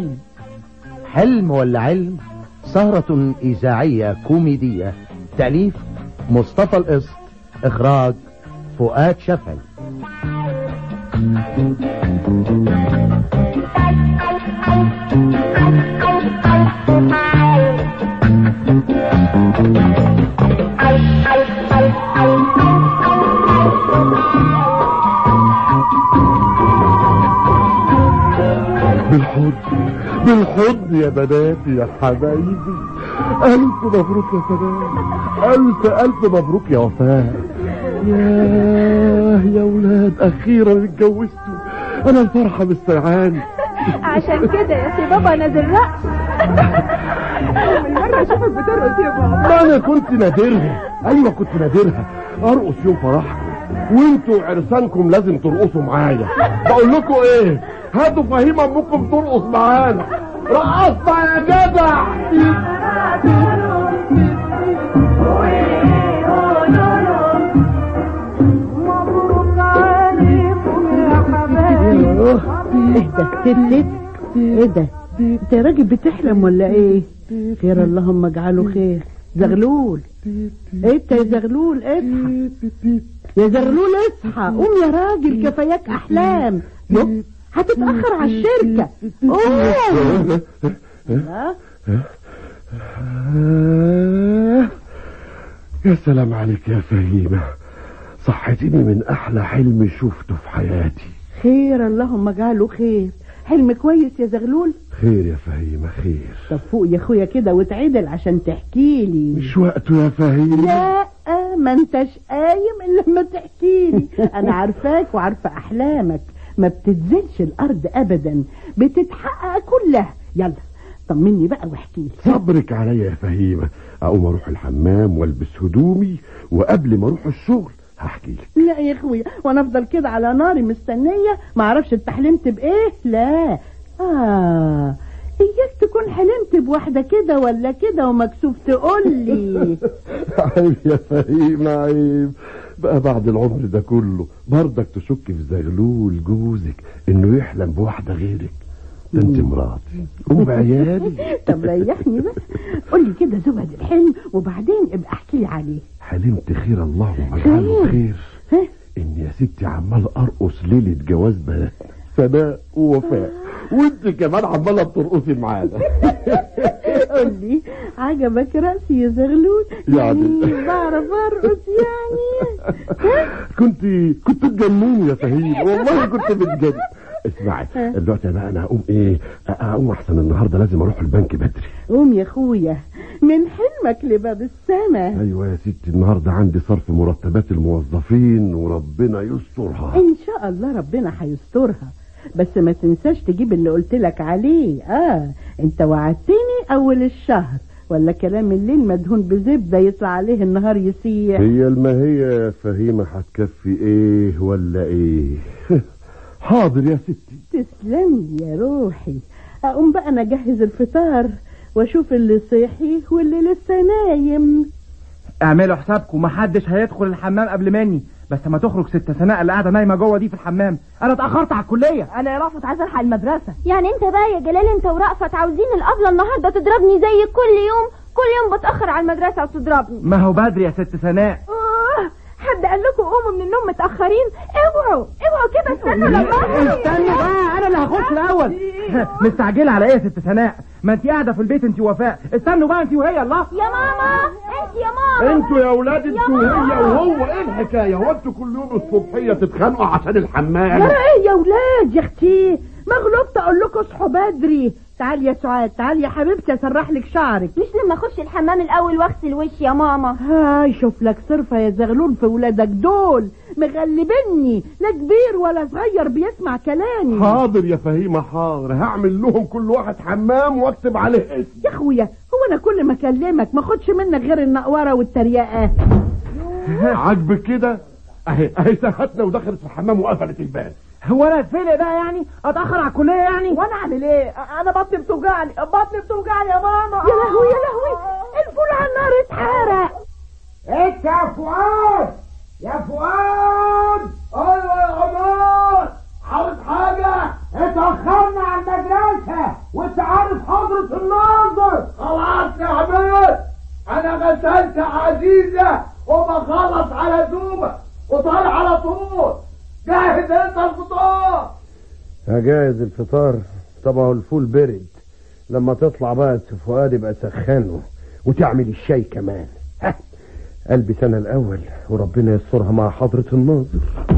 حلم حلم ولا علم سهرة إذاعية كوميدية تأليف مصطفى القسط إخراج فؤاد شفعي بالحضن بالحضن يا بناتي يا حبايبي ألف مبروك يا سلام ألف ألف مبروك يا وفاء ياه يا ولاد أخيرا اتجوزتوا أنا الفرحة مسترعاني عشان كده يا سي بابا نازل رقص أول مرة أشوفك بترقص يا بابا ما أنا كنت نادرها أيوة كنت نادرها أرقص يوم فرحكم وانتوا عرسانكم لازم ترقصوا معايا بقول لكم ايه هاتوا فهيم امكم ترقص معانا رقصنا يا جدع مبروك عليكم يا حبايبي اهدى تلت ايه ده انت يا راجل بتحلم ولا ايه خير اللهم اجعله خير زغلول انت يا زغلول اصحى يا زغلول اصحى قوم يا راجل كفاياك احلام يب هتتاخر على الشركه قوم ها؟ آه، يا سلام عليك يا فهيمة صحتيني من أحلى حلم شفته في حياتي خير اللهم اجعله خير حلم كويس يا زغلول خير يا فهيمة خير طب فوق يا اخويا كده واتعدل عشان تحكي لي مش وقته يا فهيمة لا ما انتش قايم الا لما تحكي لي انا عارفاك وعارفه احلامك ما بتنزلش الارض ابدا بتتحقق كلها يلا طمني بقى واحكي لي صبرك عليا يا فهيمة أقوم أروح الحمام والبس هدومي وقبل ما أروح الشغل هحكي لك لا يا اخويا وانا افضل كده على ناري مستنيه ما اعرفش انت حلمت بايه لا اه اياك تكون حلمت بواحده كده ولا كده ومكسوف تقول لي عيب يا فهيمة عيب بقى بعد العمر ده كله برضك تشك في زغلول جوزك انه يحلم بواحدة غيرك ده انت مراتي ام عيالي طب ريحني بس قول لي كده زبد الحلم وبعدين ابقى احكي لي عليه حلمت خير الله واجعله خير. خير ها ان يا ستي عمال ارقص ليلة جواز بنات سناء ووفاء وانت كمان عمالة بترقصي معانا قول لي عجبك رأسي يا زغلول يعني- بعرف ارقص يعني كنت كنت تجنوني يا فهيم والله كنت بتجنن اسمعي دلوقتي بقى انا هقوم ايه اقوم احسن النهارده لازم اروح البنك بدري قوم يا اخويا من حلمك لباب السما ايوه يا ستي النهارده عندي صرف مرتبات الموظفين وربنا يسترها ان شاء الله ربنا هيسترها بس ما تنساش تجيب اللي قلت لك عليه اه انت وعدتني اول الشهر ولا كلام الليل مدهون بزبده يطلع عليه النهار يسيح هي الماهية يا فهيمة هتكفي ايه ولا ايه حاضر يا ستي تسلم يا روحي اقوم بقى انا اجهز الفطار واشوف اللي صحي واللي لسه نايم اعملوا حسابكم محدش هيدخل الحمام قبل مني بس ما تخرج ست سناء اللي قاعده نايمه جوه دي في الحمام انا اتاخرت على الكليه انا يا رافض عايز الحق المدرسه يعني انت بقى يا جلال انت ورأفت عاوزين الابله النهارده تضربني زي كل يوم كل يوم بتاخر على المدرسه وتضربني ما هو بدري يا ست سناء آه، حد قال لكم قوموا من النوم متاخرين اوعوا اوعوا كده استنوا لما استنوا بقى انا اللي هخش الاول مستعجله على ايه يا ست سناء ما انت قاعده في البيت انت وفاء استنوا بقى انت وهي الله يا ماما انت يا ماما انتوا يا اولاد انتوا وهي وهو ايه الحكايه هو انتوا كل يوم الصبحيه تتخانقوا عشان الحمام ترى ايه يا ولاد يا اختي ما غلبت اقول لكم اصحوا بدري تعال يا سعاد تعال يا حبيبتي اسرح لك شعرك مش لما اخش الحمام الاول واغسل وشي يا ماما هاي شوف لك صرفة يا زغلول في ولادك دول مغلبني لا كبير ولا صغير بيسمع كلامي حاضر يا فهيمه حاضر هعمل لهم كل واحد حمام واكتب عليه اسم يا اخويا هو انا كل ما اكلمك ما اخدش منك غير النقوره والتريقه عاجبك كده اهي اهي سهتنا ودخلت في الحمام وقفلت الباب هو انا اتفلق بقى يعني اتاخر على الكليه يعني وانا اعمل ايه انا بطني بتوجعني بطني بتوجعني يا ماما يا لهوي يا لهوي الفول على النار اتحرق انت يا فؤاد يا فؤاد ايوه يا عمار عاوز حاجه اتاخرنا على المدرسه وانت عارف حضرة الناظر خلاص يا عبيد انا غسلت عزيزة وبخلص على دوبة وطالع على طول جاهز انت الفطار هجهز الفطار طبعا الفول برد لما تطلع بقى فؤاد يبقى سخنه وتعمل الشاي كمان ها البس انا الاول وربنا يسترها مع حضرة الناظر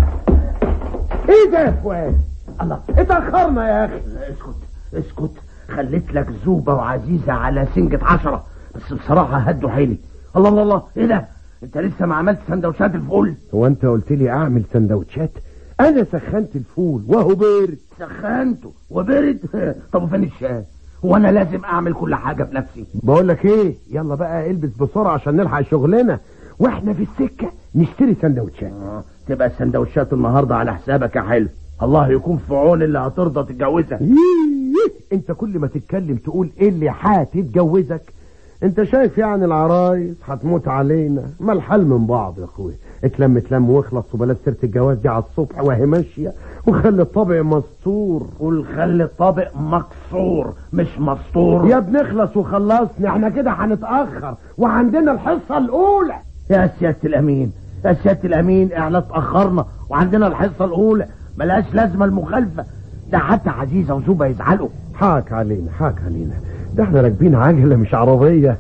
ايه ده يا فؤاد الله اتأخرنا يا اخي اسكت اسكت خليت لك زوبة وعزيزة على سنجة عشرة بس بصراحة هدوا حيلي الله الله الله ايه ده انت لسه ما عملت سندوتشات الفول هو انت قلت لي اعمل سندوتشات انا سخنت الفول وهو بارد سخنته وبرد طب وفين الشاي هو انا لازم اعمل كل حاجة بنفسي بقول لك ايه يلا بقى البس بسرعة عشان نلحق شغلنا واحنا في السكة نشتري سندوتشات آه. تبقى السندوتشات النهاردة على حسابك يا حلو الله يكون في عون اللي هترضى تتجوزها ييه، انت كل ما تتكلم تقول ايه اللي هتتجوزك انت شايف يعني العرايس هتموت علينا ما الحل من بعض يا اخويا اتلم اتلم واخلص وبلاش سيره الجواز دي على الصبح وهي ماشيه وخلي الطبع مستور قول خلي الطابق مكسور مش مسطور يا بنخلص وخلصنا احنا كده هنتاخر وعندنا الحصه الاولى يا سيادة الأمين يا سيادة الأمين احنا اتأخرنا وعندنا الحصة الأولى ملهاش لازمة المخالفة ده حتى عزيزة وزوبة يزعلوا حاك علينا حاك علينا ده احنا راكبين عجله مش عربيه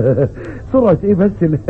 سرعه ايه بس اللي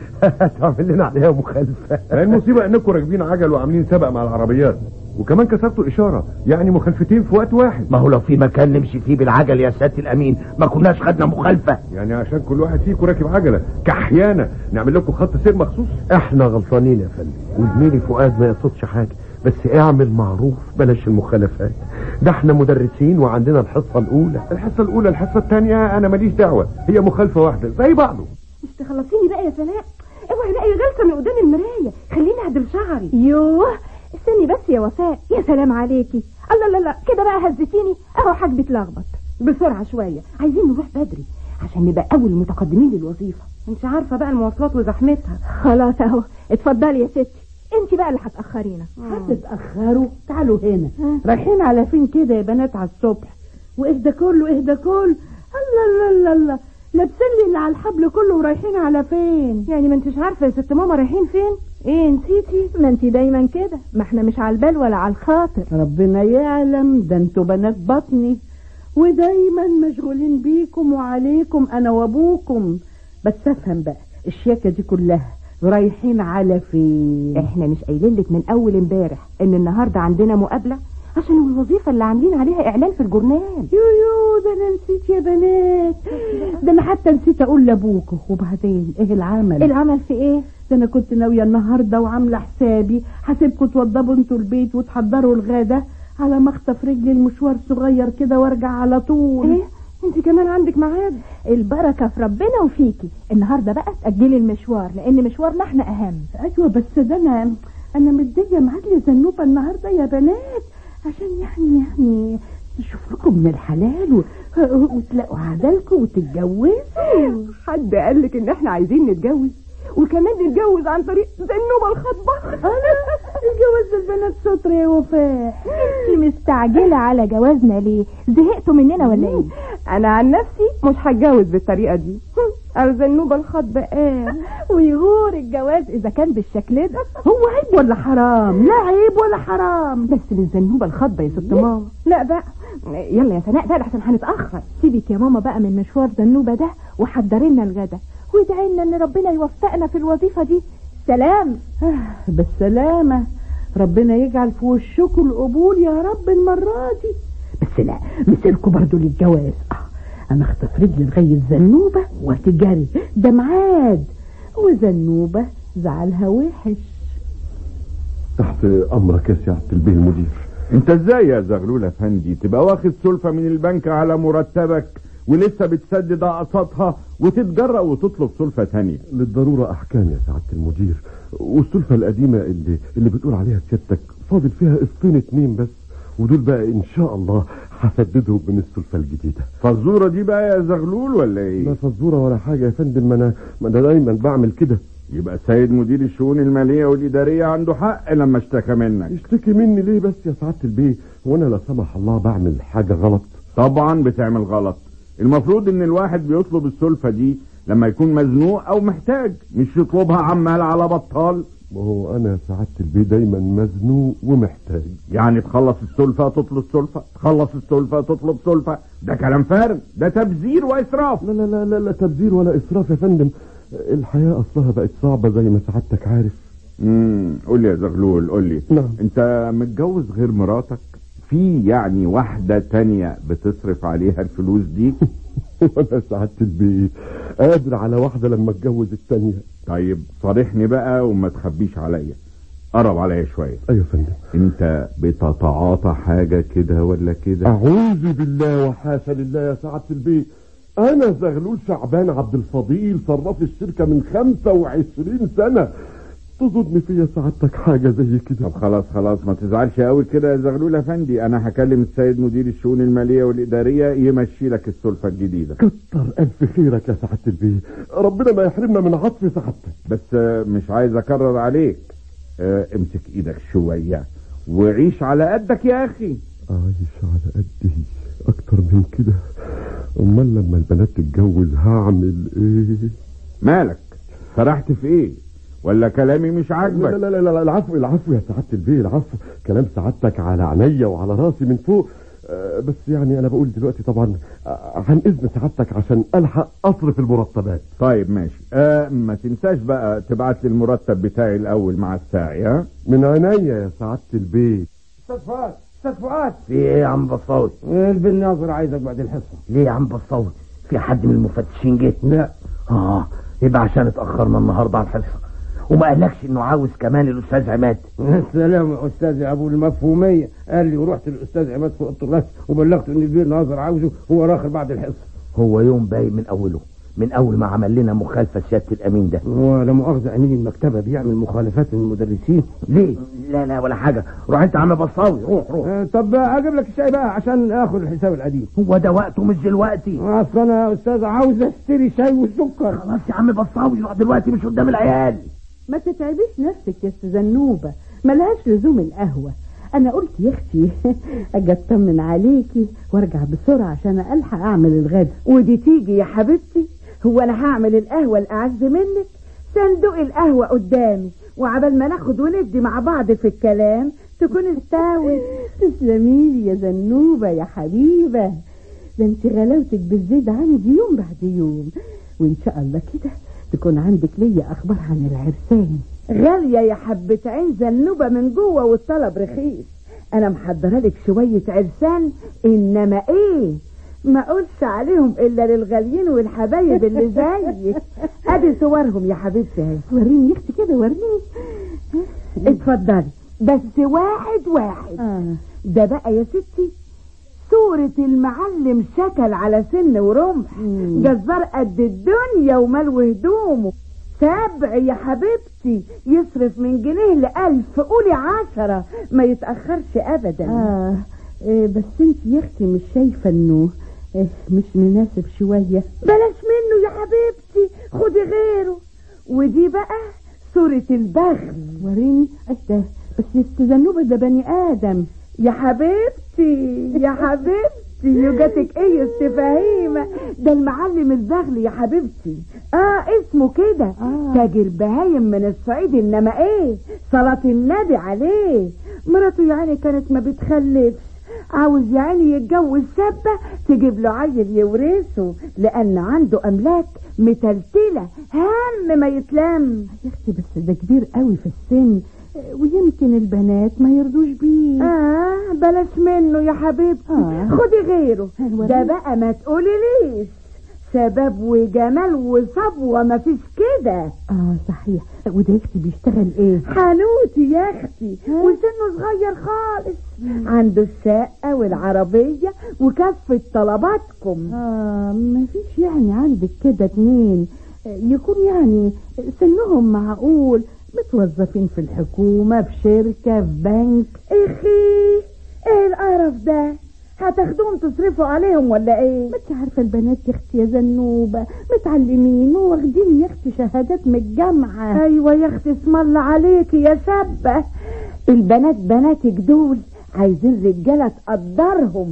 هتعمل لنا عليها مخالفه المصيبة انكم راكبين عجل وعاملين سبق مع العربيات وكمان كسرتوا الاشارة يعني مخالفتين في وقت واحد ما هو لو في مكان نمشي فيه بالعجل يا سيادة الأمين ما كناش خدنا مخالفة يعني عشان كل واحد فيكم راكب عجلة كحيانة نعمل لكم خط سير مخصوص احنا غلطانين يا فندم وزميلي فؤاد ما يقصدش حاجه بس اعمل معروف بلاش المخالفات ده احنا مدرسين وعندنا الحصه الاولى الحصة الاولى الحصة الثانية انا ماليش دعوة هي مخالفة واحدة زي بعضه مش تخلصيني بقى يا سناء اوعي الاقي غلسه من قدام المرايه خليني اعدل شعري يوه استني بس يا وفاء يا سلام عليكي الله لا لا كده بقى هزتيني اهو حاجبي اتلخبط بسرعه شويه عايزين نروح بدري عشان نبقى اول متقدمين للوظيفه انت عارفه بقى المواصلات وزحمتها خلاص اهو اتفضلي يا ستي انت بقى اللي هتاخرينا هتتأخروا تعالوا هنا رايحين على فين كده يا بنات على الصبح واهدى كله اهدى كل الله الله الله الله لابسين لي اللي على الحبل كله ورايحين على فين يعني ما انتش عارفه يا ست ماما رايحين فين ايه نسيتي ما انت دايما كده ما احنا مش على البال ولا على الخاطر ربنا يعلم ده انتوا بنات بطني ودايما مشغولين بيكم وعليكم انا وابوكم بس افهم بقى الشياكة دي كلها رايحين على فين احنا مش قايلين لك من اول امبارح ان النهارده عندنا مقابله عشان الوظيفه اللي عاملين عليها اعلان في الجورنال يو يو ده انا نسيت يا بنات ده انا حتى نسيت اقول لابوكوا وبعدين ايه العمل العمل في ايه ده انا كنت ناويه النهارده وعامله حسابي هسيبكوا توضبوا انتوا البيت وتحضروا الغدا على ما اخطف رجلي المشوار صغير كده وارجع على طول ايه انت كمان عندك ميعاد البركه في ربنا وفيكي النهارده بقى تاجلي المشوار لان مشوارنا احنا اهم ايوه بس ده انا انا مديه ميعاد لزنوبه النهارده يا بنات عشان يعني يعني نشوف لكم من الحلال و... وتلاقوا عدلكم وتتجوزوا حد قال لك ان احنا عايزين نتجوز وكمان نتجوز عن طريق زنوبه الخطبه انا الجواز البنات ستر يا وفاء انت مستعجله على جوازنا ليه زهقتوا مننا ولا ايه انا عن نفسي مش هتجوز بالطريقه دي الزنوبه الخطبه ايه ويغور الجواز اذا كان بالشكل ده هو عيب ولا حرام لا عيب ولا حرام بس للزنوبه الخطبه يا ست ماما لا بقى يلا يا سناء بقى لحسن هنتاخر سيبك يا ماما بقى من مشوار زنوبه ده وحضري لنا الغدا وادعي لنا ان ربنا يوفقنا في الوظيفه دي سلام بالسلامة ربنا يجعل في وشكم القبول يا رب المرة دي بس لا مثلكم برضو للجواز آه. انا اخطف رجلي لغاية زنوبة وتجري ده ميعاد وزنوبة زعلها وحش تحت امرك يا سيادة البيه المدير انت ازاي يا زغلول افندي تبقى واخد سلفة من البنك على مرتبك ولسه بتسدد اقساطها وتتجرأ وتطلب سلفة تانية للضرورة احكام يا سعادة المدير والسلفة القديمة اللي اللي بتقول عليها سيادتك فاضل فيها قسطين اتنين بس ودول بقى ان شاء الله هسددهم من السلفة الجديدة فالزورة دي بقى يا زغلول ولا ايه لا فزورة ولا حاجة يا فندم ما انا ما انا دايما بعمل كده يبقى السيد مدير الشؤون المالية والإدارية عنده حق لما اشتكى منك يشتكي مني ليه بس يا سعادة البيه وانا لا سمح الله بعمل حاجة غلط طبعا بتعمل غلط المفروض ان الواحد بيطلب السلفة دي لما يكون مزنوق او محتاج مش يطلبها عمال على بطال ما هو انا سعادة البيه دايما مزنوق ومحتاج يعني تخلص السلفة تطلب سلفة تخلص السلفة تطلب سلفة ده كلام فارغ ده تبذير واسراف لا لا لا لا, لا تبذير ولا اسراف يا فندم الحياة اصلها بقت صعبة زي ما سعادتك عارف امم قول لي يا زغلول قول لي نعم. انت متجوز غير مراتك في يعني واحدة تانية بتصرف عليها الفلوس دي وانا سعادة البيه قادر على واحدة لما اتجوز التانية طيب صارحني بقى وما تخبيش عليا قرب عليا شوية ايوه يا فندم انت بتتعاطى حاجة كده ولا كده اعوذ بالله وحاشا لله يا سعادة البيه انا زغلول شعبان عبد الفضيل صراف الشركة من 25 سنة تظن فيا سعادتك حاجة زي كده طب خلاص خلاص ما تزعلش قوي كده يا زغلول افندي انا هكلم السيد مدير الشؤون المالية والادارية يمشي لك السلفة الجديدة كتر الف خيرك يا سعادة البيه ربنا ما يحرمنا من عطف سعادتك بس آه، مش عايز اكرر عليك آه، امسك ايدك شوية وعيش على قدك يا اخي عايش على قدي اكتر من كده امال لما البنات تتجوز هعمل ايه مالك سرحت في ايه ولا كلامي مش لا عاجبك لا لا لا العفو العفو يا سعادة البيه العفو كلام سعادتك على عينيا وعلى راسي من فوق آه، بس يعني انا بقول دلوقتي طبعا آه، عن اذن سعادتك عشان الحق اصرف المرتبات طيب ماشي آه ما تنساش بقى تبعت لي المرتب بتاعي الاول مع الساعي ها من عينيا يا سعادة البيه استاذ فؤاد استاذ فؤاد في ايه يا عم بصاوي البن ناظر عايزك بعد الحصه ليه يا عم بصاوي في حد من المفتشين جه لا اه يبقى عشان اتاخرنا النهارده على الحصه وما قالكش انه عاوز كمان الاستاذ عماد السلام يا استاذ ابو المفهوميه قال لي ورحت للاستاذ عماد في اوضه الرسم وبلغته ان البير ناظر عاوزه هو راخر بعد الحصه هو يوم باين من اوله من اول ما عمل لنا مخالفه سياده الامين ده هو لا مؤاخذه امين المكتبه بيعمل مخالفات من المدرسين ليه لا لا ولا حاجه روح انت يا عم بصاوي روح روح آه طب اجيب لك الشاي بقى عشان اخد الحساب القديم هو ده وقته مش دلوقتي اصل انا يا استاذ عاوز اشتري شاي وسكر خلاص يا عم بصاوي روح دلوقتي مش قدام العيال ما تتعبيش نفسك يا استاذ زنوبة ملهاش لزوم القهوة انا قلت يا اختي اجي اطمن عليكي وارجع بسرعة عشان الحق اعمل الغدا ودي تيجي يا حبيبتي هو انا هعمل القهوة الاعز منك صندوق القهوة قدامي وعبال ما ناخد وندي مع بعض في الكلام تكون استوي تسلميلي يا زنوبة يا حبيبة ده انت غلاوتك بالزيد عندي يوم بعد يوم وان شاء الله كده تكون عندك ليا اخبار عن العرسان غالية يا حبة عين زنوبة من جوه والطلب رخيص انا محضره لك شوية عرسان انما ايه ما اقولش عليهم الا للغاليين والحبايب اللي زيك ادي صورهم يا حبيبتي اهي وريني يا اختي كده وريني اتفضلي بس واحد واحد آه. ده بقى يا ستي صورة المعلم شكل على سن ورمح مم. جزار قد الدنيا وملو هدومه سبع يا حبيبتي يصرف من جنيه لألف قولي عشرة ما يتأخرش أبدا اه إيه بس انت يا اختي مش شايفة انه إيه مش مناسب شوية بلاش منه يا حبيبتي خدي غيره ودي بقى صورة البغل وريني ده بس الزنوبة ده بني ادم يا حبيبتي يا حبيبتي يوجتك ايه استفهيمة ده المعلم البغل يا حبيبتي اه اسمه كده آه. تاجر بهايم من الصعيد انما ايه صلاة النبي عليه مراته يعني كانت ما بتخلفش عاوز يعني يتجوز شابة تجيب له عيل يورثه لأن عنده أملاك متلتلة هم ما يتلم يا اختي بس ده كبير قوي في السن إيه، ويمكن البنات ما يرضوش بيه آه بلاش منه يا حبيبتي آه. خدي غيره أيوة. ده بقى ما تقوليليش شباب وجمال وصبوة ما فيش كده اه صحيح وده يا اختي بيشتغل ايه حنوتي يا اختي وسنه صغير خالص عنده الشقة والعربية وكافة طلباتكم اه ما فيش يعني عندك كده اتنين آه، يكون يعني سنهم معقول متوظفين في الحكومة في شركة في بنك اخي ايه القرف ده هتاخدوهم تصرفوا عليهم ولا ايه ما انت عارفة البنات يا اختي يا زنوبة متعلمين وواخدين يا اختي شهادات من الجامعة ايوه يا اختي اسم الله عليكي يا شابة البنات بناتك دول عايزين رجالة تقدرهم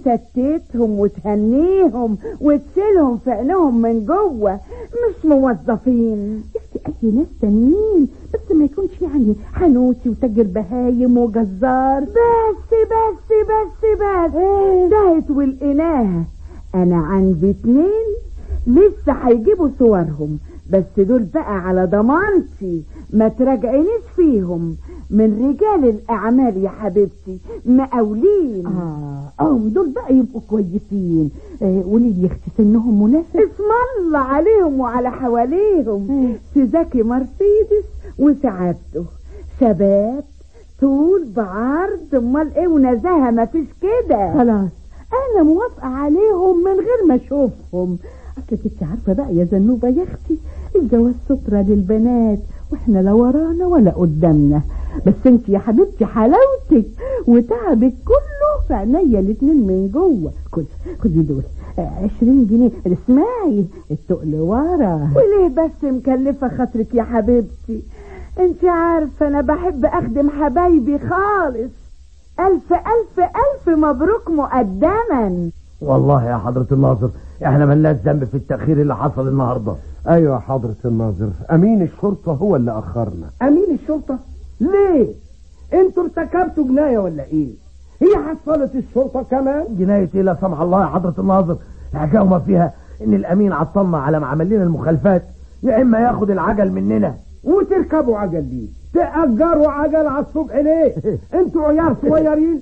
تستتهم وتهنيهم وتشيلهم في عينهم من جوه مش موظفين اي ناس تانيين بس ما يكونش يعني حنوتي وتاجر بهايم وجزار بس بس بس بس دهت والإله أنا عندي اتنين لسه هيجيبوا صورهم بس دول بقى على ضمانتي ما تراجعينيش فيهم من رجال الأعمال يا حبيبتي مقاولين اه اه دول بقى يبقوا كويسين آه قولي لي يا اختي سنهم مناسب اسم الله عليهم وعلى حواليهم سيزاكي مرسيدس وسعادته شباب طول بعرض امال ايه ونزاهه مفيش كده خلاص انا موافقه عليهم من غير ما اشوفهم اصلك انت عارفه بقى يا زنوبه يا اختي الجواز سترة للبنات واحنا لا ورانا ولا قدامنا بس انت يا حبيبتي حلاوتك وتعبك كله في عينيا الاتنين من جوه خدي خدي دول عشرين جنيه اسمعي التقل ورا وليه بس مكلفة خاطرك يا حبيبتي انت عارفة انا بحب اخدم حبايبي خالص الف الف الف مبروك مقدما والله يا حضرة الناظر احنا ملناش ذنب في التأخير اللي حصل النهاردة ايوه يا حضرة الناظر امين الشرطة هو اللي اخرنا امين الشرطة ليه انتوا ارتكبتوا جناية ولا ايه هي حصلت الشرطة كمان جناية ايه لا سمح الله يا حضرة الناظر الحكاية ما فيها ان الامين عطلنا على ما عمل لنا المخالفات يا اما ياخد العجل مننا وتركبوا عجل ليه تأجروا عجل على الصبح ليه انتوا عيال صغيرين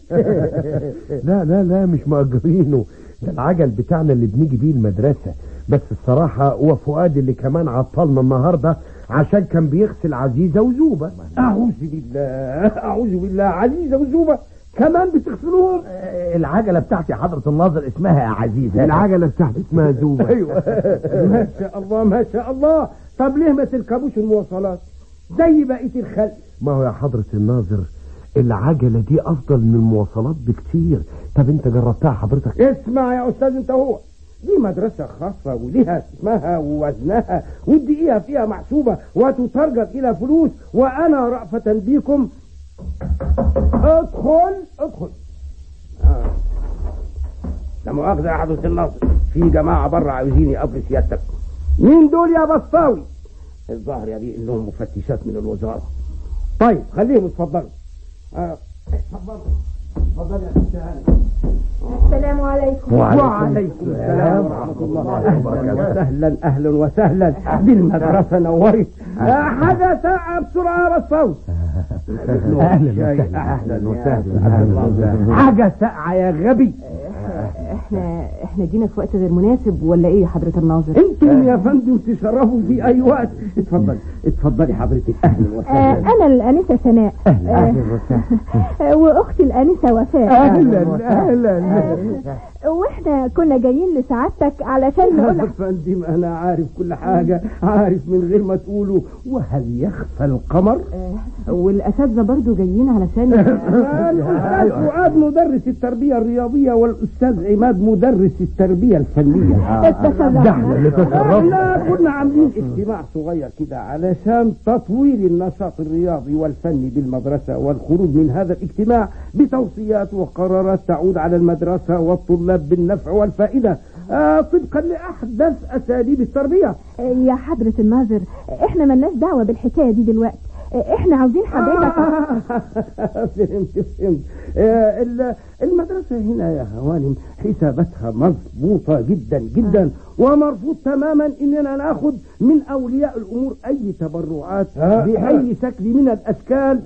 لا لا لا مش مأجرينه ده العجل بتاعنا اللي بنيجي بيه المدرسة بس الصراحة هو فؤاد اللي كمان عطلنا النهاردة عشان كان بيغسل عزيزة وزوبة اعوذ بالله اعوذ بالله عزيزة وزوبة كمان بتغسلوهم العجلة بتاعتي يا حضرة الناظر اسمها يا عزيزة العجلة بتاعتي اسمها زوبة ايوه ما شاء الله ما شاء الله طب ليه ما تركبوش المواصلات زي بقية الخلق ما هو يا حضرة الناظر العجلة دي افضل من المواصلات بكتير طب انت جربتها حضرتك اسمع يا استاذ انت هو دي مدرسة خاصة ولها اسمها ووزنها والدقيقة فيها محسوبة وتترجم إلى فلوس وأنا رأفة بيكم ادخل ادخل آه. لا مؤاخذة يا حضرة الناظر في جماعة بره عاوزين يقابلوا سيادتك مين دول يا بسطاوي الظاهر يا بيه انهم مفتشات من الوزارة طيب خليهم يتفضلوا آه. اتفضلوا اتفضل يا ست هاني السلام عليكم وعليكم السلام ورحمة الله أهلا وسهلا أهلا وسهلا دي المدرسة نورت حاجة ساعة بسرعة بالصوت أهلا أهلا وسهلا حاجة ساعة يا غبي احنا احنا جينا في وقت غير مناسب ولا ايه يا حضرة الناظر انتم يا فندم تشرفوا في اي وقت اتفضل اتفضلي حضرتك اهلا آه وسهلا انا الانسة سناء اهلا آه، اهلا وسهلا واختي الانسة وفاء اهلا اهلا واحنا كنا جايين لسعادتك علشان نقول يا فندم انا عارف كل حاجة عارف من غير ما تقولوا وهل يخفى القمر والاساتذة برضو جايين علشان الأستاذ فؤاد مدرس التربية الرياضية والأستاذ عماد مدرس التربية الفنية اتفضل. ده احنا اللي تصرفنا احنا كنا عاملين اجتماع صغير كده علشان تطوير النشاط الرياضي والفني بالمدرسة والخروج من هذا الاجتماع بتوصيات وقرارات تعود على المدرسة والطلاب بالنفع والفائدة آه طبقا لأحدث أساليب التربية يا حضرة الناظر احنا ملناش دعوة بالحكاية دي دلوقتي احنا عاوزين حضرتك فهمت فهمت آه، ال- المدرسة هنا يا هوانم حساباتها مضبوطة جدا جدا ومرفوض تماما اننا ناخذ من اولياء الامور اي تبرعات باي شكل من الاشكال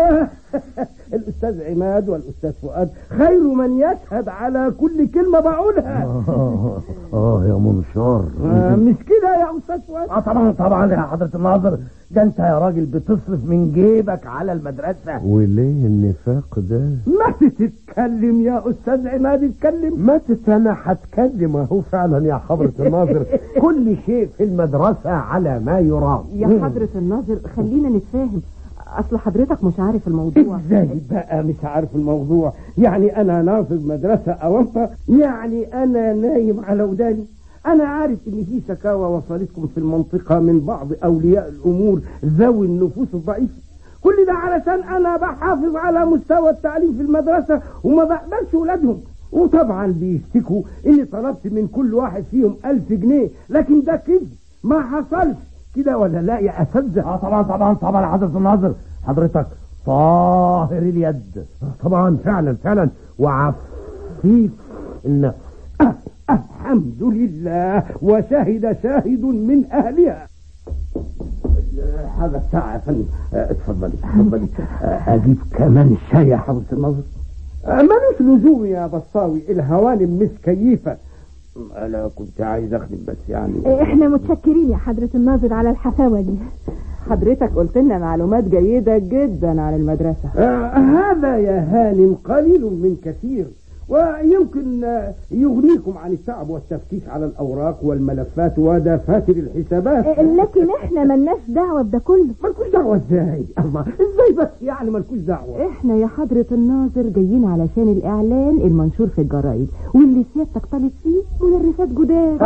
والاستاذ عماد والاستاذ فؤاد خير من يشهد على كل كلمة بقولها اه اه يا منشار آه، مش كده يا استاذ فؤاد اه طبعا طبعا يا حضرة الناظر ده انت يا راجل بتصرف من جيبك على المدرسة وليه النفاق ده ما تتكلم يا استاذ عماد اتكلم ما انا هتكلم اهو فعلا يا حضرة الناظر كل شيء في المدرسة على ما يرام يا حضرة الناظر خلينا نتفاهم اصل حضرتك مش عارف الموضوع ازاي بقى مش عارف الموضوع يعني انا ناظر مدرسة اوانطة يعني انا نايم على وداني انا عارف ان في شكاوى وصلتكم في المنطقة من بعض اولياء الامور ذوي النفوس الضعيفة كل ده علشان انا بحافظ على مستوى التعليم في المدرسة وما بقبلش ولادهم وطبعا بيشتكوا اني طلبت من كل واحد فيهم ألف جنيه لكن ده كذب ما حصلش كده ولا لا يا اساتذه اه طبعا طبعا طبعا يا حضرة الناظر حضرتك طاهر اليد طبعا فعلا فعلا وعفيف النفس أه الحمد لله وشهد شاهد من اهلها هذا الساعة يا فندم آه، اتفضلي اتفضلي آه، اجيب كمان شاي يا حضرة النظر آه، ملوش لزوم يا بصاوي الهوانم مش كيفة انا كنت عايز اخدم بس يعني احنا متشكرين يا حضرة الناظر على الحفاوة دي حضرتك قلت لنا معلومات جيدة جدا عن المدرسة آه هذا يا هانم قليل من كثير ويمكن آه، يغنيكم عن التعب والتفتيش على الأوراق والملفات ودفاتر الحسابات لكن احنا ملناش دعوة بده كله مالكوش دعوة ازاي الله ازاي بس يعني مالكوش دعوة احنا يا حضرة الناظر جايين علشان الاعلان المنشور في الجرايد واللي سيادتك طالب فيه مدرسات جداد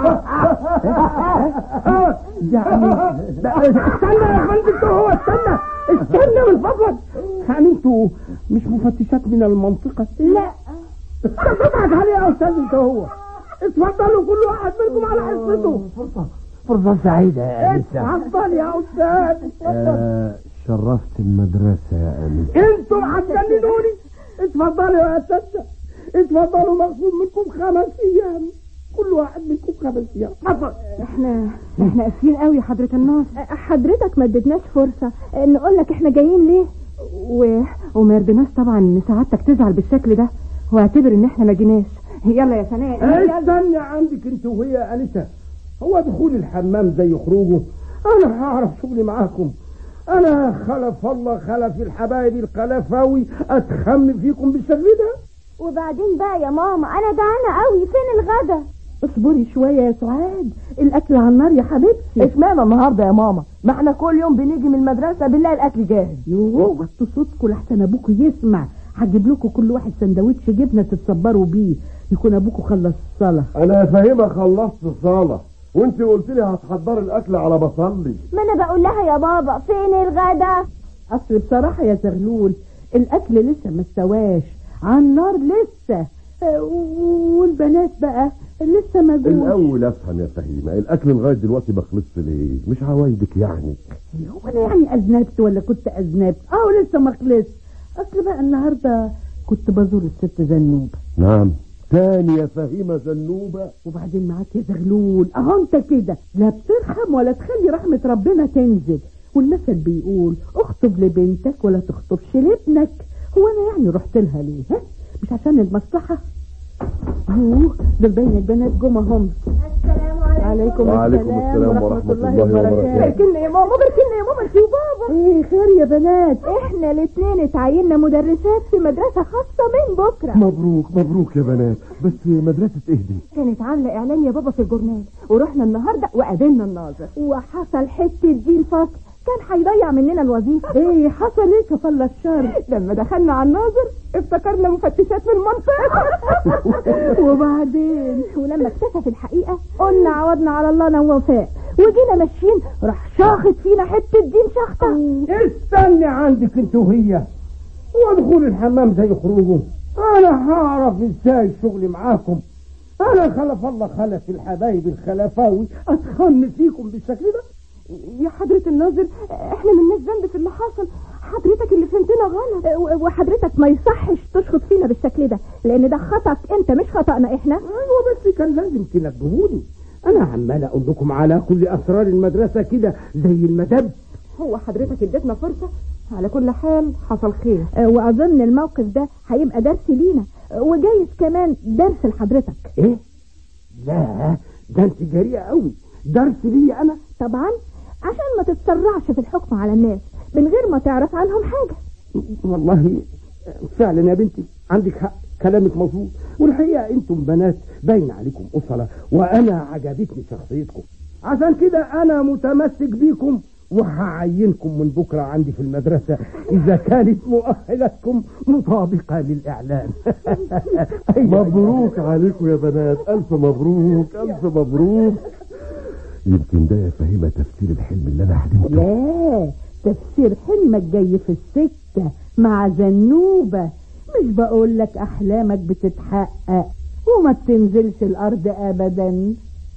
يعني لا، استنى يا فندم هو استنى استنى من فضلك يعني انتوا مش مفتشات من المنطقة لا تضحك عليه يا استاذ انت هو اتفضلوا كل واحد منكم على حصته فرصة فرصة سعيدة يا أنسة اتفضل يا استاذ اتفضل شرفت المدرسة يا أنس انتم هتجننوني اتفضلوا يا اساتذه اتفضلوا مخصوم منكم خمس ايام كل واحد منكم خمس ايام اتفضل احنا احنا اسفين قوي يا حضرة الناظر حضرتك ما اديتناش فرصة نقول لك احنا جايين ليه و... وما يرضيناش طبعا ان سعادتك تزعل بالشكل ده واعتبر ان احنا ما جيناش يلا يا سناء استنى عندك انت وهي يا انسه هو دخول الحمام زي خروجه انا هعرف شغلي معاكم انا خلف الله خلف الحبايب الخلفاوي اتخم فيكم بالشكل ده وبعدين بقى يا ماما انا جعانه قوي فين الغدا اصبري شوية يا سعاد الاكل على النار يا حبيبتي اشمعنى النهارده يا ماما ما احنا كل يوم بنيجي من المدرسه بنلاقي الاكل جاهز يوه وطوا صوتكم لحسن ابوكوا يسمع هجيب لكم كل واحد سندوتش جبنه تتصبروا بيه يكون ابوكوا خلص الصلاه أنا فاهمة خلصت الصالة وانت قلت لي هتحضري الأكل على بصلي ما انا بقول لها يا بابا فين الغدا اصل بصراحه يا زغلول الاكل لسه ما استواش على النار لسه آه، والبنات بقى لسه ما جوش الأول أفهم يا فهيمة الأكل لغاية دلوقتي ما خلصش ليه مش عوايدك يعني هو انا يعني اذنبت ولا كنت اذنبت اه لسه ما خلص اصل بقى النهارده كنت بزور الست زنوبه نعم تاني يا فهيمة زنوبة وبعدين معاك يا زغلول اهو انت كده لا بترحم ولا تخلي رحمة ربنا تنزل والمثل بيقول اخطب لبنتك ولا تخطبش لابنك هو انا يعني رحت لها ليه ها مش عشان المصلحة يوه دول باين البنات جم هم السلام عليكم عليكم وعليكم السلام السلام ورحمة ورحمة الله الله وبركاته وبركاته. بركنا يا ماما بركنا يا ماما انت وبابا ايه خير يا بنات احنا الاثنين اتعيننا مدرسات في مدرسة خاصة من بكرة مبروك مبروك يا بنات بس مدرسة اهدي كانت عاملة اعلان يا بابا في الجورنال ورحنا النهاردة وقابلنا الناظر وحصل حتة دي الفصل كان هيضيع مننا الوظيفة ايه حصل ايه كفل الشر لما دخلنا على الناظر افتكرنا مفتشات في المنطقة وبعدين ولما اكتشف الحقيقة قلنا عوضنا على الله انا ووفاء وجينا ماشيين راح شاخط فينا حتة دين شخطة استني عندك انت وهي ودخول الحمام زي خروجه انا هعرف ازاي شغلي معاكم انا خلف الله خلف الحبايب الخلفاوي اتخن فيكم بالشكل ده يا حضرة الناظر احنا ملناش ذنب في اللي حصل حضرتك اللي فهمتنا غلط و- وحضرتك ما يصحش تشخط فينا بالشكل ده لان ده خطأك انت مش خطأنا احنا ايوه بس كان لازم تنبهوني انا عمال اقول لكم على كل اسرار المدرسه كده زي المدب هو حضرتك اديتنا فرصة على كل حال حصل خير واظن الموقف ده هيبقى درس لينا آه، وجايز كمان درس لحضرتك ايه لا ده انت جريئه قوي درس لي انا طبعا عشان ما تتسرعش في الحكم على الناس من غير ما تعرف عنهم حاجة والله فعلا يا بنتي عندك حق كلامك مظبوط والحقيقه انتم بنات باين عليكم اصله وانا عجبتني شخصيتكم عشان كده انا متمسك بيكم وهعينكم من بكره عندي في المدرسه اذا كانت مؤهلاتكم مطابقه للاعلان أيوة. مبروك عليكم يا بنات ألف مبروك ألف مبروك يمكن ده يا فهيمة تفسير الحلم اللي أنا حلمته لا تفسير حلمك جاي في السكة مع زنوبة مش بقول لك احلامك بتتحقق وما بتنزلش الارض ابدا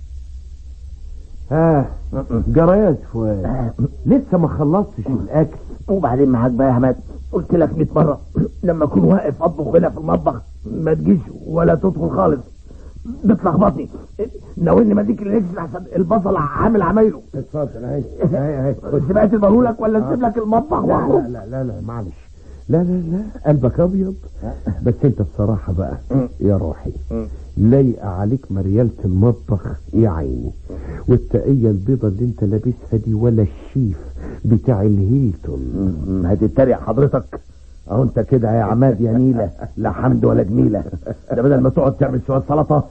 ها جرايات فؤاد لسه ما خلصتش الاكل وبعدين معاك بقى يا حماد قلت لك 100 مره لما اكون واقف اطبخ هنا في المطبخ ما تجيش ولا تدخل خالص بتلخبطني ناولني مديك الهجس احسن البصل عامل عمايله اتفضل اهي اهي اهي سمعت بقولك ولا نسيب لك المطبخ لا واخرج لا لا لا معلش لا لا لا قلبك ابيض بس انت بصراحة بقى يا روحي لايقة عليك مريالة المطبخ يا عيني والتقية البيضة اللي انت لابسها دي ولا الشيف بتاع الهيلتون هتتريق حضرتك اهو انت كده يا عماد يا نيلة لا حمد ولا جميلة ده بدل ما تقعد تعمل شوية سلطة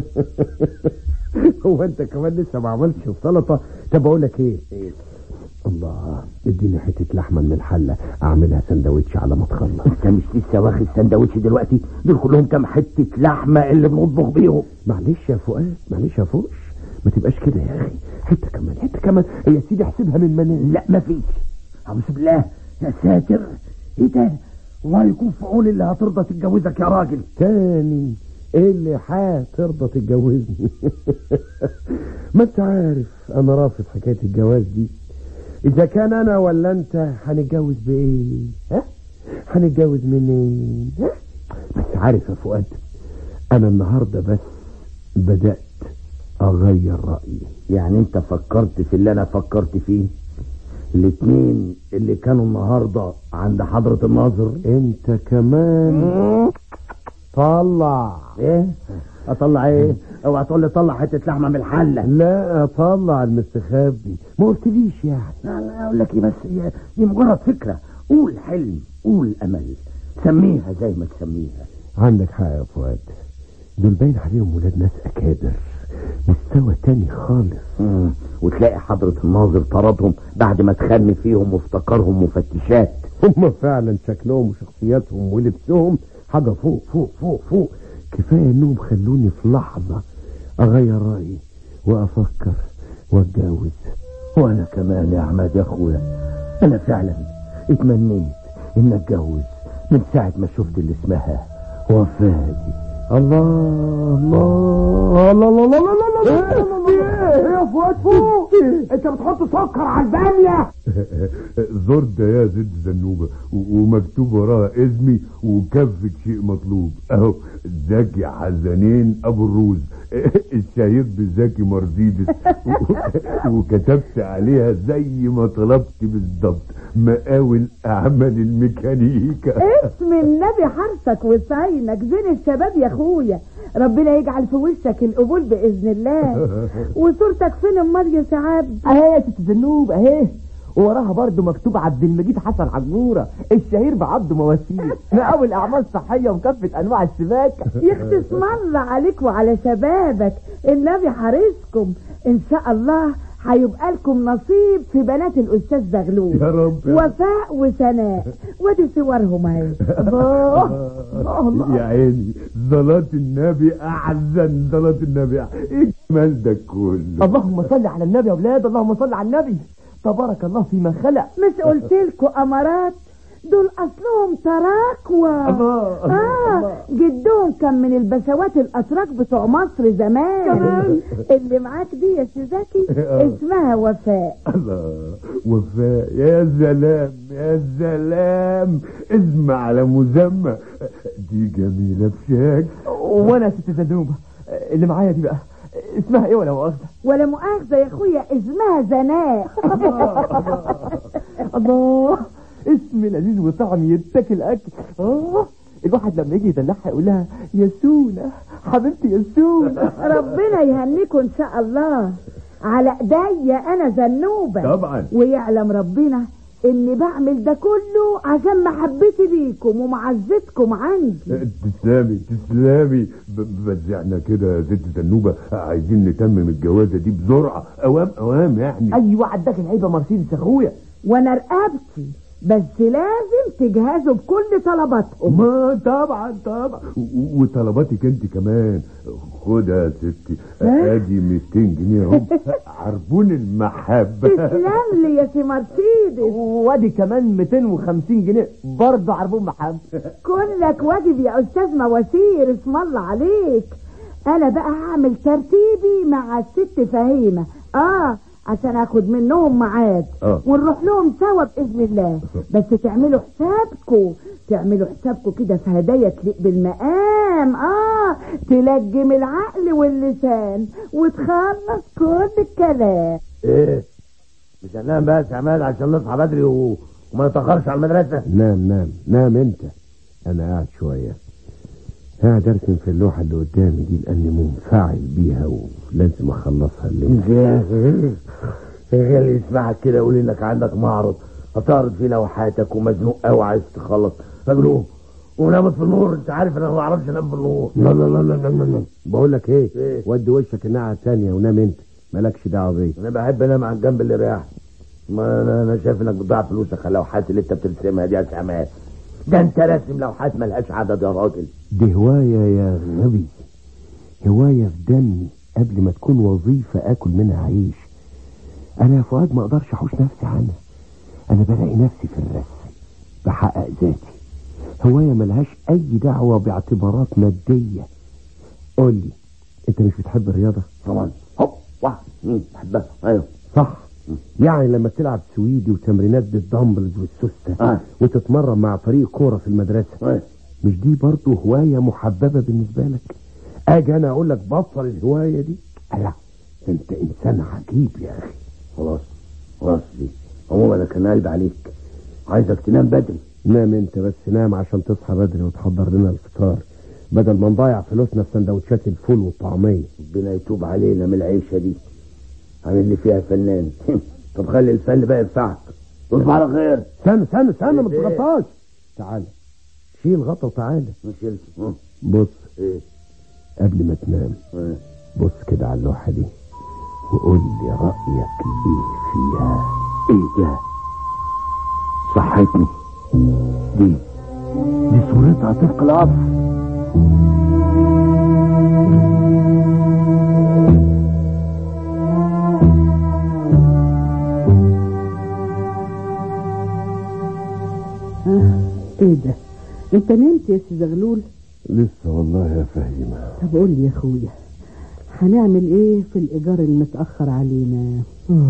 هو انت كمان لسه ما عملتش السلطة طب اقول لك ايه الله اديني حتة لحمة من الحلة اعملها سندوتش على ما تخلص انت مش لسه واخد سندوتش دلوقتي دول كلهم كام حتة لحمة اللي بنطبخ بيهم معلش يا فؤاد معلش يا فوش ما تبقاش كده يا اخي حتة كمان حتة كمان يا سيدي احسبها من منام لا مفيش اعوذ بالله يا ساتر ايه ده الله يكون في عون اللي هترضى تتجوزك يا راجل تاني ايه اللي هترضى تتجوزني ما انت عارف انا رافض حكاية الجواز دي اذا كان انا ولا انت هنتجوز بايه ها هنتجوز منين ها بس عارف يا فؤاد انا النهاردة بس بدأت اغير رأيي يعني انت فكرت في اللي انا فكرت فيه الاتنين اللي كانوا النهاردة عند حضرة الناظر انت كمان طلع ايه اطلع ايه اوعى تقول لي طلع حتة لحمة من الحلة لا اطلع المستخبي ما قلتليش يعني لا لا اقول لك ايه بس هي دي مجرد فكرة قول حلم قول امل سميها زي ما تسميها عندك حق يا فؤاد دول باين عليهم ولاد ناس اكابر مستوى تاني خالص مم. وتلاقي حضرة الناظر طردهم بعد ما تخمي فيهم وافتكرهم مفتشات هم فعلا شكلهم وشخصياتهم ولبسهم حاجة فوق فوق فوق فوق كفاية انهم خلوني في لحظة اغير رأيي وافكر واتجوز وانا كمان يا عماد يا اخويا انا فعلا اتمنيت ان اتجوز من ساعة ما شفت اللي اسمها وفادي الله الله الله الله الله الله الله ايه يا فؤاد فوق انت بتحط سكر على الباميه زرد يا زد زنوبة و- ومكتوب وراها اسمي وكفك شيء مطلوب اهو زكي حزنين ابو الروز الشهير بزكي مرسيدس و- وكتبت عليها زي ما طلبت بالظبط مقاول اعمال الميكانيكا اسم النبي حرصك وسعينك زين الشباب يا اخويا ربنا يجعل في وشك القبول باذن الله وصورتك فين امال يا سعاد اهي يا ست زنوب اهي ووراها برضه مكتوب عبد المجيد حسن عجوره الشهير بعبده مواسير مقاول اعمال صحيه وكافه انواع السباكه يختص مرة عليك وعلى شبابك النبي حارسكم ان شاء الله هيبقى لكم نصيب في بنات الاستاذ زغلول يا رب يا رب. وفاء وسناء ودي صورهم اهي الله الله الله يا عيني صلاة النبي أحسن صلاة النبي أحسن. إيه الجمال ده كله اللهم صل على النبي يا اولاد اللهم صل على النبي تبارك الله فيما خلق مش قلت لكم امارات دول اصلهم تراكوة الله اه جدهم كان من البشوات الاتراك بتوع مصر زمان كمان؟ اللي معاك دي يا سيزاكي اسمها وفاء الله وفاء يا سلام يا سلام اسم على مسمى دي جميلة بشكل وانا يا ست زنوبه اللي معايا دي بقى اسمها ايه ولا مؤاخذه ولا مؤاخذة يا اخويا اسمها زناء الله اسم لذيذ وطعم يتاكل اكل اه الواحد لما يجي يدلعها يقول لها يا سونا حبيبتي يا سونا ربنا يهنيكم ان شاء الله على ايديا انا زنوبة طبعا ويعلم ربنا اني بعمل ده كله عشان محبتي ليكم ومعزتكم عندي تسلمي تسلمي ب- بس احنا كده يا ست زنوبة عايزين نتمم الجوازة دي بسرعة اوام اوام يعني ايوه عداك العيبه مرسيدس يا اخويا وانا رقبتي بس لازم تجهزوا بكل طلباتهم ما طبعا طبعا و- وطلباتك انت كمان خد يا ستي ها؟ ادي 200 جنيه اهو عربون المحبه تسلم لي يا سي مرسيدس وادي كمان 250 جنيه برضه عربون محب كلك واجب يا استاذ مواسير اسم الله عليك انا بقى هعمل ترتيبي مع الست فهيمه اه عشان اخد منهم ميعاد آه. ونروح لهم سوا باذن الله بس تعملوا حسابكم تعملوا حسابكم كده في هدايا تليق بالمقام اه تلجم العقل واللسان وتخلص كل الكلام ايه مش هننام بس يا عماد عشان نصحى بدري و... وما نتاخرش على المدرسه نام نام نام انت انا قاعد شوية قاعد ارسم في اللوحة اللي قدامي دي لاني منفعل بيها ولازم اخلصها الليلة اللي يسمعك كده يقول انك عندك معرض هتعرض فيه لوحاتك ومزنوق قوي عايز تخلص فاجلوه ونامت في النور انت عارف انا ما بعرفش انام في النور لا لا لا لا لا لا لا بقول لك ايه إيه؟ ودي وشك الناحية التانية ونام انت مالكش دعوة بيا انا بحب انام على الجنب اللي رايح ما انا انا شايف انك بتضيع فلوسك على اللوحات اللي انت بترسمها دي يا سعماد ده انت راسم لوحات ملهاش عدد يا راجل دي هواية يا غبي هواية في دمي قبل ما تكون وظيفة اكل منها عيش انا يا فؤاد ما اقدرش احوش نفسي عنها انا بلاقي نفسي في الرسم بحقق ذاتي هواية ملهاش اي دعوة باعتبارات مادية قول لي انت مش بتحب الرياضة طبعا هوب واحد اثنين بحبها ايوه صح يعني لما تلعب سويدي وتمرينات بالدمبلز والسوستة آه. وتتمرن مع فريق كورة في المدرسة ايوه مش دي برضه هواية محببة بالنسبة لك اجي انا اقول لك بطل الهواية دي لا ده انت انسان عجيب يا اخي خلاص خلاص دي عموما انا كان قلبي عليك عايزك تنام بدري نام انت بس نام عشان تصحى بدري وتحضر لنا الفطار بدل ما نضيع فلوسنا في سندوتشات الفول والطعمية ربنا يتوب علينا من العيشه دي عامل لي فيها فنان طب خلي الفن بقى ينفعك تصبح على خير استنى استنى استنى ما إيه؟ تغطاش تعالى شيل غطا وتعالى مش شلت اه. بص ايه قبل ما تنام ايه بص كده على اللوحة دي وقول لي رأيك ايه فيها ايه ده صحتني دي دي صورتها طبق القصر ايه ده انت نمت يا سي زغلول لسه والله يا فهيمة طب قول لي يا اخويا هنعمل ايه في الايجار المتاخر علينا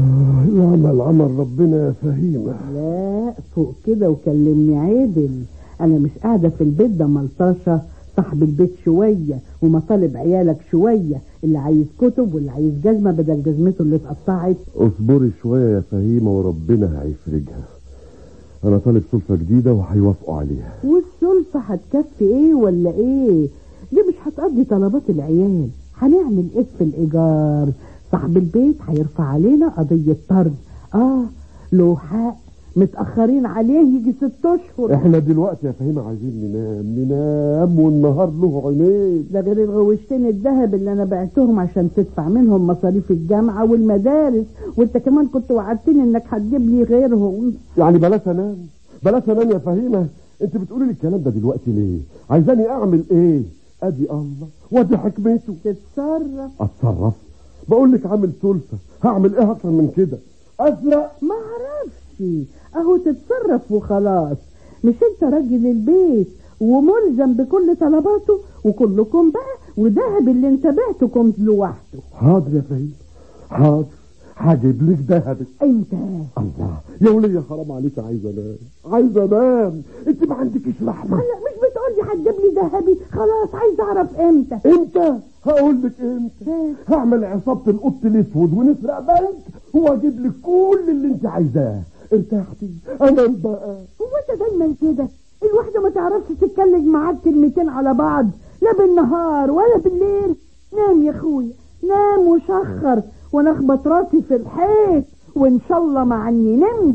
يعمل عمل ربنا يا فهيمة لا فوق كده وكلمني عادل انا مش قاعده في البيت ده ملطشه صاحب البيت شويه ومطالب عيالك شويه اللي عايز كتب واللي عايز جزمه بدل جزمته اللي اتقطعت اصبري شوية يا فهيمة وربنا هيفرجها انا طالب سلطة جديدة وهيوافقوا عليها والسلفة هتكفي ايه ولا ايه دي مش هتقضي طلبات العيال هنعمل ايه في الايجار صاحب البيت هيرفع علينا قضية طرد اه له حق متأخرين عليه يجي ست اشهر احنا دلوقتي يا فهيمة عايزين ننام ننام والنهار له عينين ده غير الغوشتين الذهب اللي انا بعتهم عشان تدفع منهم مصاريف الجامعة والمدارس وانت كمان كنت وعدتني انك هتجيب لي غيرهم يعني بلاش انام بلاش انام يا فهيمة انت بتقولي لي الكلام ده دلوقتي ليه عايزاني اعمل ايه ادي الله وادي حكمته تتصرف اتصرف بقول لك عامل سلفة هعمل ايه اكتر من كده ازرق ما اعرفش اهو تتصرف وخلاص مش انت راجل البيت وملزم بكل طلباته وكلكم بقى وذهب اللي انت بعتكم لوحده حاضر يا فهيمة حاضر هجيب لك دهبك انت الله يا ولية حرام عليك عايز انام عايز انام انت ما عندكش لحمة لا مش بتقولي هتجيب لي ذهبي خلاص عايز اعرف امتى امتى هقول لك امتى هعمل عصابة القط الاسود ونسرق بنك واجيب لك كل اللي انت عايزاه ارتحتي انام بقى هو انت دايما كده الواحدة ما تعرفش تتكلم معاك كلمتين على بعض لا بالنهار ولا بالليل نام يا اخويا نام وشخر وانا اخبط راسي في الحيط وان شاء الله مع اني نمت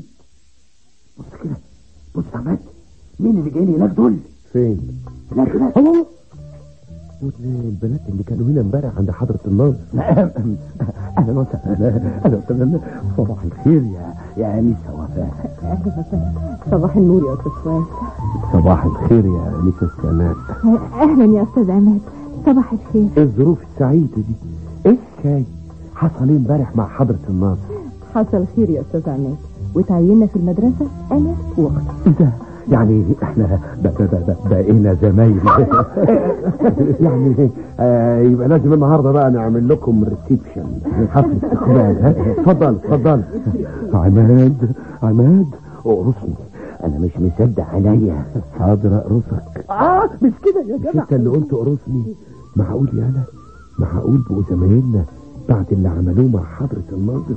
بص كده بص يا عماد مين اللي جايين هناك دول فين هناك هناك الله دول البنات اللي كانوا هنا امبارح عند حضرة الناظر اهلا وسهلا اهلا وسهلا صباح الخير يا يا انسه صباح النور يا استاذ فؤاد صباح الخير يا أنسة سناء اهلا يا استاذ عماد صباح الخير ايه الظروف السعيدة دي ايه الشاي حصل ايه امبارح مع حضرة الناظر حصل خير يا استاذ عماد وتعيننا في المدرسة انا واختي ايه ده يعني احنا ب- ب- ب- بقينا زمايل يعني آه يبقى لازم النهارده بقى نعمل لكم ريسبشن حفل استقبال ها اتفضل اتفضل عماد عماد اقرصني انا مش مصدق عليا حاضر اقرصك اه مش كده يا جماعه مش انت اللي قلت اقرصني معقول يا انا معقول بقوا زمايلنا بعد اللي عملوه مع حضرة الناظر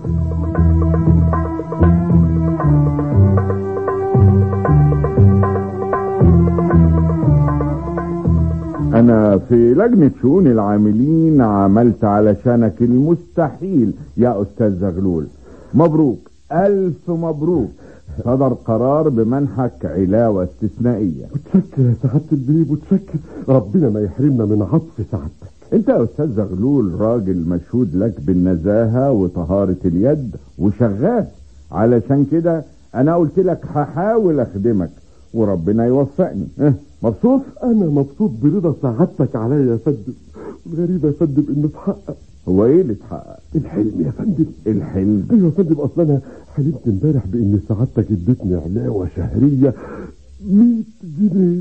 أنا في لجنة شؤون العاملين عملت علشانك المستحيل يا أستاذ زغلول مبروك ألف مبروك صدر قرار بمنحك علاوة استثنائية متشكر يا سعادة البيب متشكر ربنا ما يحرمنا من عطف سعادتك انت يا استاذ زغلول راجل مشهود لك بالنزاهة وطهارة اليد وشغال علشان كده انا قلت لك هحاول اخدمك وربنا يوفقني اه مبسوط انا مبسوط برضا سعادتك عليا يا فندم الغريب يا فندم انه اتحقق هو ايه اللي اتحقق الحلم يا فندم الحلم ايوه يا فندم اصل انا حلمت امبارح بان سعادتك ادتني علاوه شهريه 100 جنيه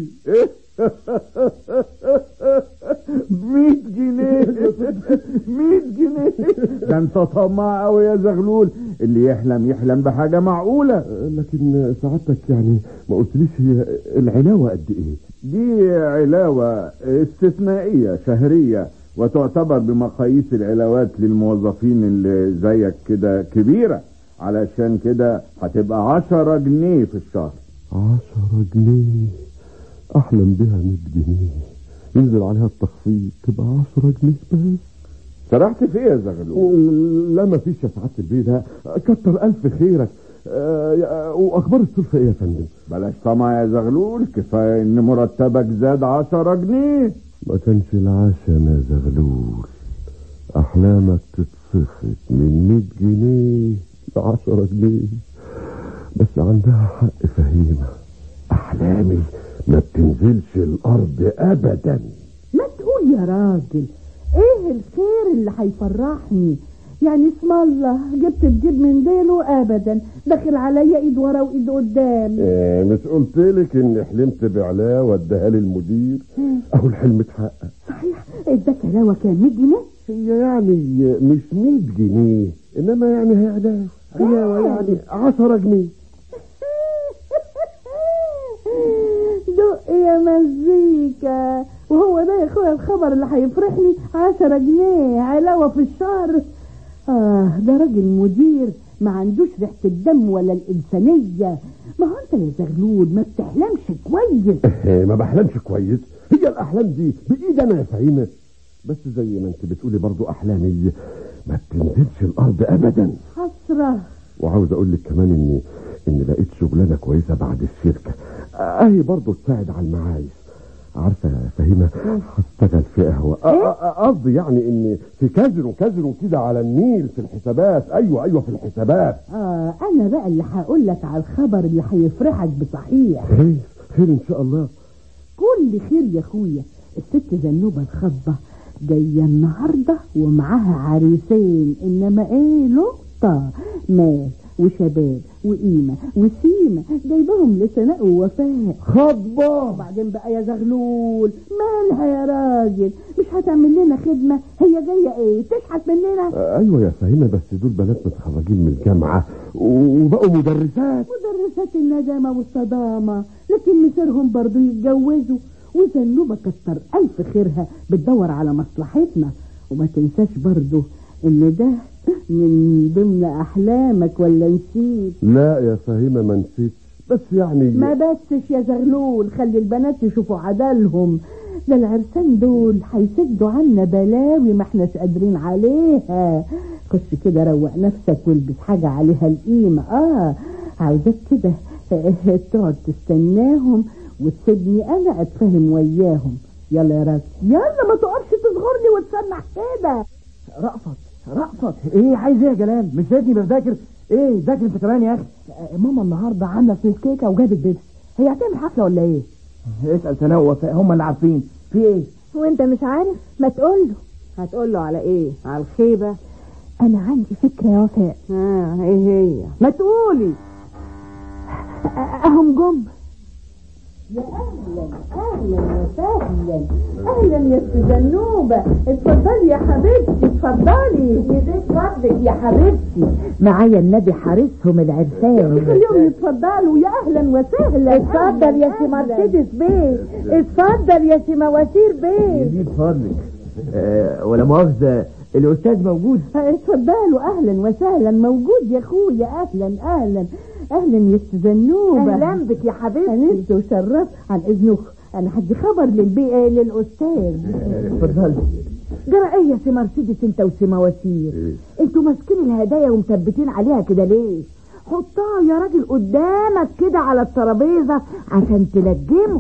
100 جنيه 100 جنيه ده انت طماع قوي يا زغلول اللي يحلم يحلم بحاجة معقولة لكن سعادتك يعني ما قلتليش هي العلاوه قد ايه دي علاوة استثنائية شهرية وتعتبر بمقاييس العلاوات للموظفين اللي زيك كده كبيرة علشان كده هتبقى عشرة جنيه في الشهر عشرة جنيه احلم بها 100 جنيه ينزل عليها التخفيض تبقى عشرة جنيه بس سرحت في ايه يا زغلول لا ما فيش يا سعاده البيت ها كتر الف خيرك آه، يا- واخبار السلفه ايه يا فندم بلاش طمع يا زغلول كفاية ان مرتبك زاد عشرة جنيه ما كانش العشم يا زغلول احلامك تتسخط من 100 جنيه ل 10 جنيه بس عندها حق فهيمه احلامي ما بتنزلش الارض ابدا ما تقول يا راجل ايه الخير اللي هيفرحني يعني اسم الله جبت تجيب من ديله ابدا داخل عليا ايد ورا وايد قدام إيه مش قلت لك اني حلمت بعلاوه اداها لي المدير اهو الحلم اتحقق صحيح اداك علاوه كام 100 جنيه هي يعني مش 100 جنيه انما يعني هي علاوه علاوه يعني 10 جنيه دق يا مزيكا وهو ده يا اخويا الخبر اللي هيفرحني عشرة جنيه علاوة في الشهر اه ده راجل مدير ما عندوش ريحة الدم ولا الإنسانية ما هو انت يا زغلول ما بتحلمش كويس ما بحلمش كويس هي الاحلام دي بايد انا يا فهيمه بس زي ما انت بتقولي برضو احلامي ما بتنزلش الارض ابدا حسرة وعاوز اقول لك كمان اني ان لقيت شغلانه كويسه بعد الشركه اهي برضو تساعد على المعايش عارفه يا فهيمه هشتغل في قهوه أ- أ- قصدي يعني ان في كازينو كازينو كده على النيل في الحسابات ايوه ايوه في الحسابات اه انا بقى اللي هقول لك على الخبر اللي هيفرحك بصحيح خير خير ان شاء الله كل خير يا اخويا الست زنوبة الخضة جاية النهاردة ومعاها عريسين انما ايه لقطة مال وشباب وقيمة وسيمة جايبهم لسناء ووفاء خضة وبعدين بقى يا زغلول مالها يا راجل مش هتعمل لنا خدمة هي جاية ايه تشحت مننا آه، ايوه يا فهيمه بس دول بنات متخرجين من الجامعه وبقوا مدرسات مدرسات الندامة والصدامة لكن مصيرهم برضو يتجوزوا وزنوبة كتر ألف خيرها بتدور على مصلحتنا وما تنساش برضو إن ده من ضمن أحلامك ولا نسيت لا يا فهيمه ما نسيتش بس يعني ما بسش يا زغلول خلي البنات يشوفوا عدالهم ده العرسان دول هيسدوا عنا بلاوي ما احناش قادرين عليها خش كده روق نفسك والبس حاجة عليها القيمة اه عاوزاك كده تقعد تستناهم وتسيبني انا اتفاهم وياهم يلا يا راجل يلا ما تقفش تصغرني وتسمع كده رأفت رأفت ايه عايز ايه يا جلال مش سيبني بذاكر ايه ذاكر انت كمان يا اخي ماما النهارده عامله فلوس كيكه وجابت بيبسي هي هتعمل حفله ولا ايه اسال سناء ووفاء هم اللي عارفين في ايه وانت مش عارف ما تقول له هتقول له على ايه على الخيبة انا عندي فكرة يا وفاء اه ايه هي ما تقولي أ- اهم جم يا اهلا اهلا وسهلا اهلا يا ست زنوبه اتفضلي يا حبيبتي اتفضلي يديك فضلك يا حبيبتي معايا النبي حارسهم العرسان خليهم يتفضلوا يا اهلا وسهلا اتفضل يا سي مرسيدس بيه اتفضل يا سي مواسير بيه يزيد فضلك آه ولا مؤاخذه الاستاذ موجود اتفضلوا اهلا وسهلا موجود يا اخويا اهلا اهلا اهلا يا ست زنوبه اهلا بك يا حبيبتي انست وشرفت عن اذنك انا هدي خبر للبيئه للاستاذ اتفضلي جرى ايه يا سي مرسيدس انت وسي مواسير انتوا ماسكين الهدايا ومثبتين عليها كده ليه حطها يا راجل قدامك كده على الترابيزه عشان تلجمهم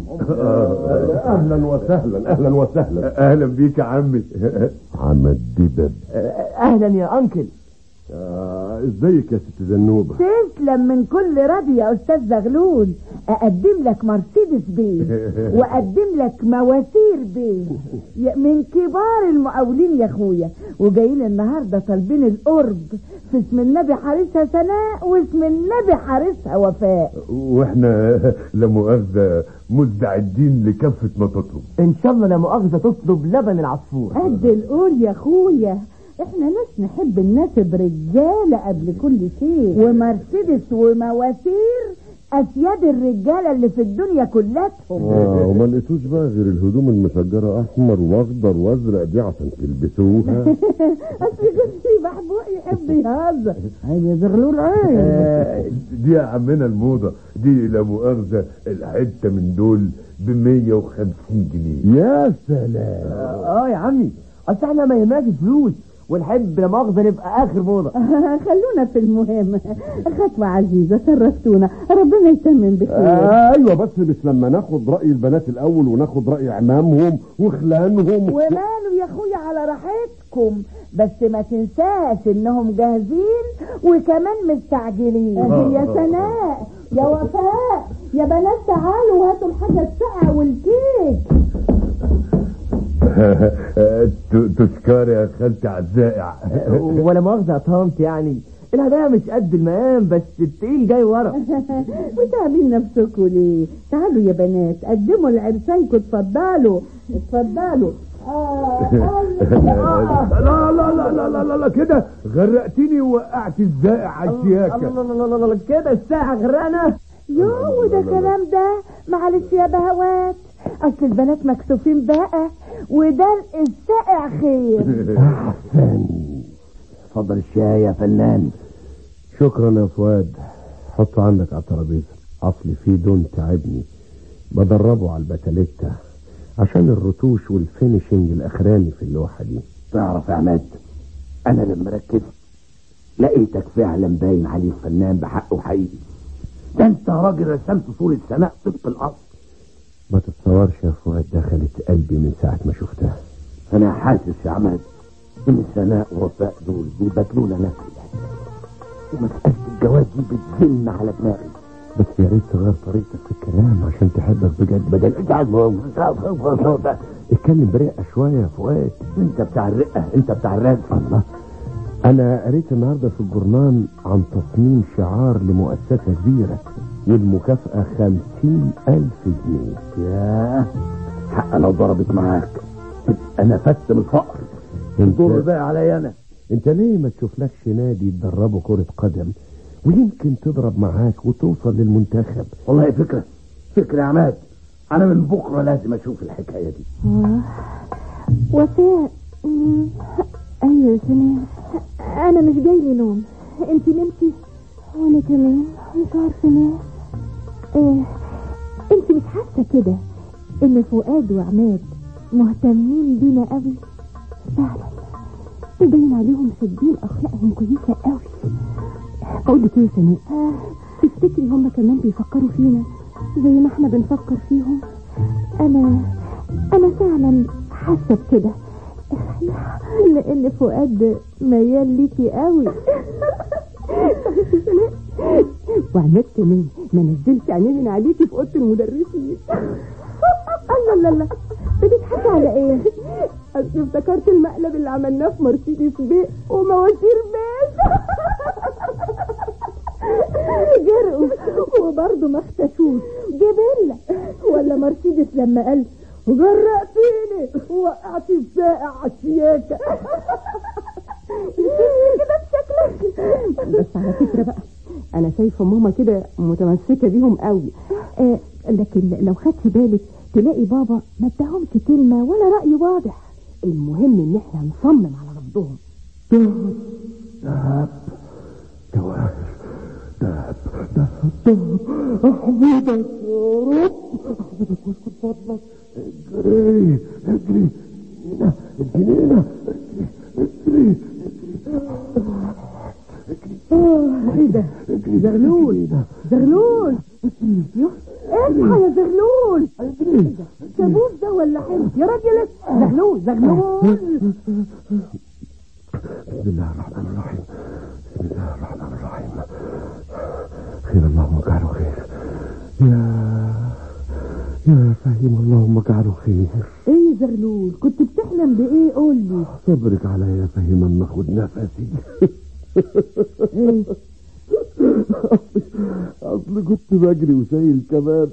اهلا وسهلا اهلا وسهلا اهلا بيك يا عمي عم الدبب اهلا يا انكل آه، ازيك يا ست زنوبه تسلم من كل راضي يا استاذ زغلول اقدم لك مرسيدس بيه واقدم لك مواسير بيه يا- من كبار المقاولين يا اخويا وجايين النهارده طالبين القرب في اسم النبي حارسها سناء واسم النبي حارسها وفاء واحنا لا مؤاخذه مستعدين لكافه ما تطلب ان شاء الله لا مؤاخذه تطلب لبن العصفور قد القول يا اخويا احنا ناس نحب الناس برجاله قبل كل شيء ومرسيدس ومواسير اسياد الرجاله اللي في الدنيا كلتهم اه وما لقيتوش بقى غير الهدوم المشجره احمر واخضر وازرق دي عشان تلبسوها اصل جوزي محبوق يحب يهزر عيب يا زغلول عيب آه، دي يا عمنا الموضه دي لا مؤاخذه الحته من دول ب 150 جنيه يا سلام اه يا عمي اصل احنا ما يهمناش الفلوس ونحب لا مؤاخذه نبقى اخر موضه خلونا في المهم خطوة عزيزة شرفتونا ربنا يتمم بخير ايوه بس مش لما ناخد راي البنات الاول وناخد راي عمامهم وخلانهم وماله يا اخويا على راحتكم بس ما تنساش انهم جاهزين وكمان مستعجلين يا سناء يا وفاء يا بنات تعالوا هاتوا الحاجة الساقعة والكيك ت- تشكر يا خالتي على الزائع ولا مؤاخذه يا طنط يعني الهدايا مش قد المقام بس التقيل جاي ورا وتعبين نفسكم ليه تعالوا يا بنات قدموا لعرسانكم اتفضلوا اتفضلوا آه لا لا لا لا لا لا, لا كده غرقتني ووقعت الزائع على الشياكه الله الله الله الله كده الساعه غرقانه يو وده كلام ده معلش يا بهوات اصل البنات مكسوفين بقى وده الساقع خير احسن اتفضل الشاي يا فنان شكرا يا فؤاد حطه عندك على الترابيزه اصلي في دون تعبني بدربه على البتاليتا عشان الرتوش والفينيشنج الاخراني في اللوحه دي تعرف يا عماد انا لما ركزت لقيتك فعلا باين عليه فنان بحقه حقيقي ده انت راجل رسمت صورة سناء طبق الاصل ما تتصورش يا فؤاد دخلت قلبي من ساعه ما شفتها انا حاسس يا عماد ان سناء ووفاء دول بيبادلونا نفسي ومسألة الجواز دي بتزن على دماغي بس يا ريت تغير طريقتك في الكلام عشان تحبك بجد بدل اتكلم برقه شويه يا فؤاد انت بتاع الرقة انت بتاع الرزق الله انا قريت النهارده في الجورنال عن تصميم شعار لمؤسسه كبيره والمكافاه خمسين الف جنيه ياه حق لو ضربت معاك تبقى نفدت من الفقر الدور انت, بقى عليا انا انت ليه ما تشوفلكش نادي تدربه كره قدم ويمكن تضرب معاك وتوصل للمنتخب والله فكرة فكرة يا عماد انا من بكرة لازم اشوف الحكاية دي آه. وفاء مم. ايوه يا سناء انا مش جاي لي نوم انت نمتي وانا كمان مش عارفه انام إيه. انت مش حاسه كده ان فؤاد وعماد مهتمين بينا قوي فعلا وباين عليهم شادين اخلاقهم كويسه قوي اقول لك ايه يا سناء تفتكري هم كمان بيفكروا فينا زي ما احنا بنفكر فيهم انا انا فعلا حاسه بكده لان فؤاد ميال ليكي قوي وعملت كمان ما نزلت عيني من عليكي في اوضه المدرسين الله الله الله بتضحكي على ايه؟ اصل افتكرت المقلب اللي عملناه في مرسيدس بيه ومواسير باز جرقوا وبرضه ما اختشوش جبلة ولا مرسيدس لما قال غرقتيني ووقعت السائع على الشياكة كده بشكلك بس على فكرة بقى انا شايفة ماما كده متمسكة بيهم قوي آه لكن لو خدتي بالك تلاقي بابا ما اداهمش كلمة ولا رأي واضح المهم ان احنا نصمم على رفضهم دهب دواهر دهب دهب دهب احمدك يا رب احمدك واشكر فضلك اجري اجري هنا الجنينة اجري اه ايه ده زغلول زغلول يوه، اصحى يا زغلول كابوس ده ولا حلم يا راجل زغلول زغلول بسم الله الرحمن الرحيم بسم الله الرحمن الرحيم خير اللهم اجعله خير يا يا فهيم اللهم اجعله خير ايه يا زغلول كنت بتحلم بايه قول لي صبرك علي يا فهيم اما اخد نفسي ايه اصل كنت بجري وشايل كمان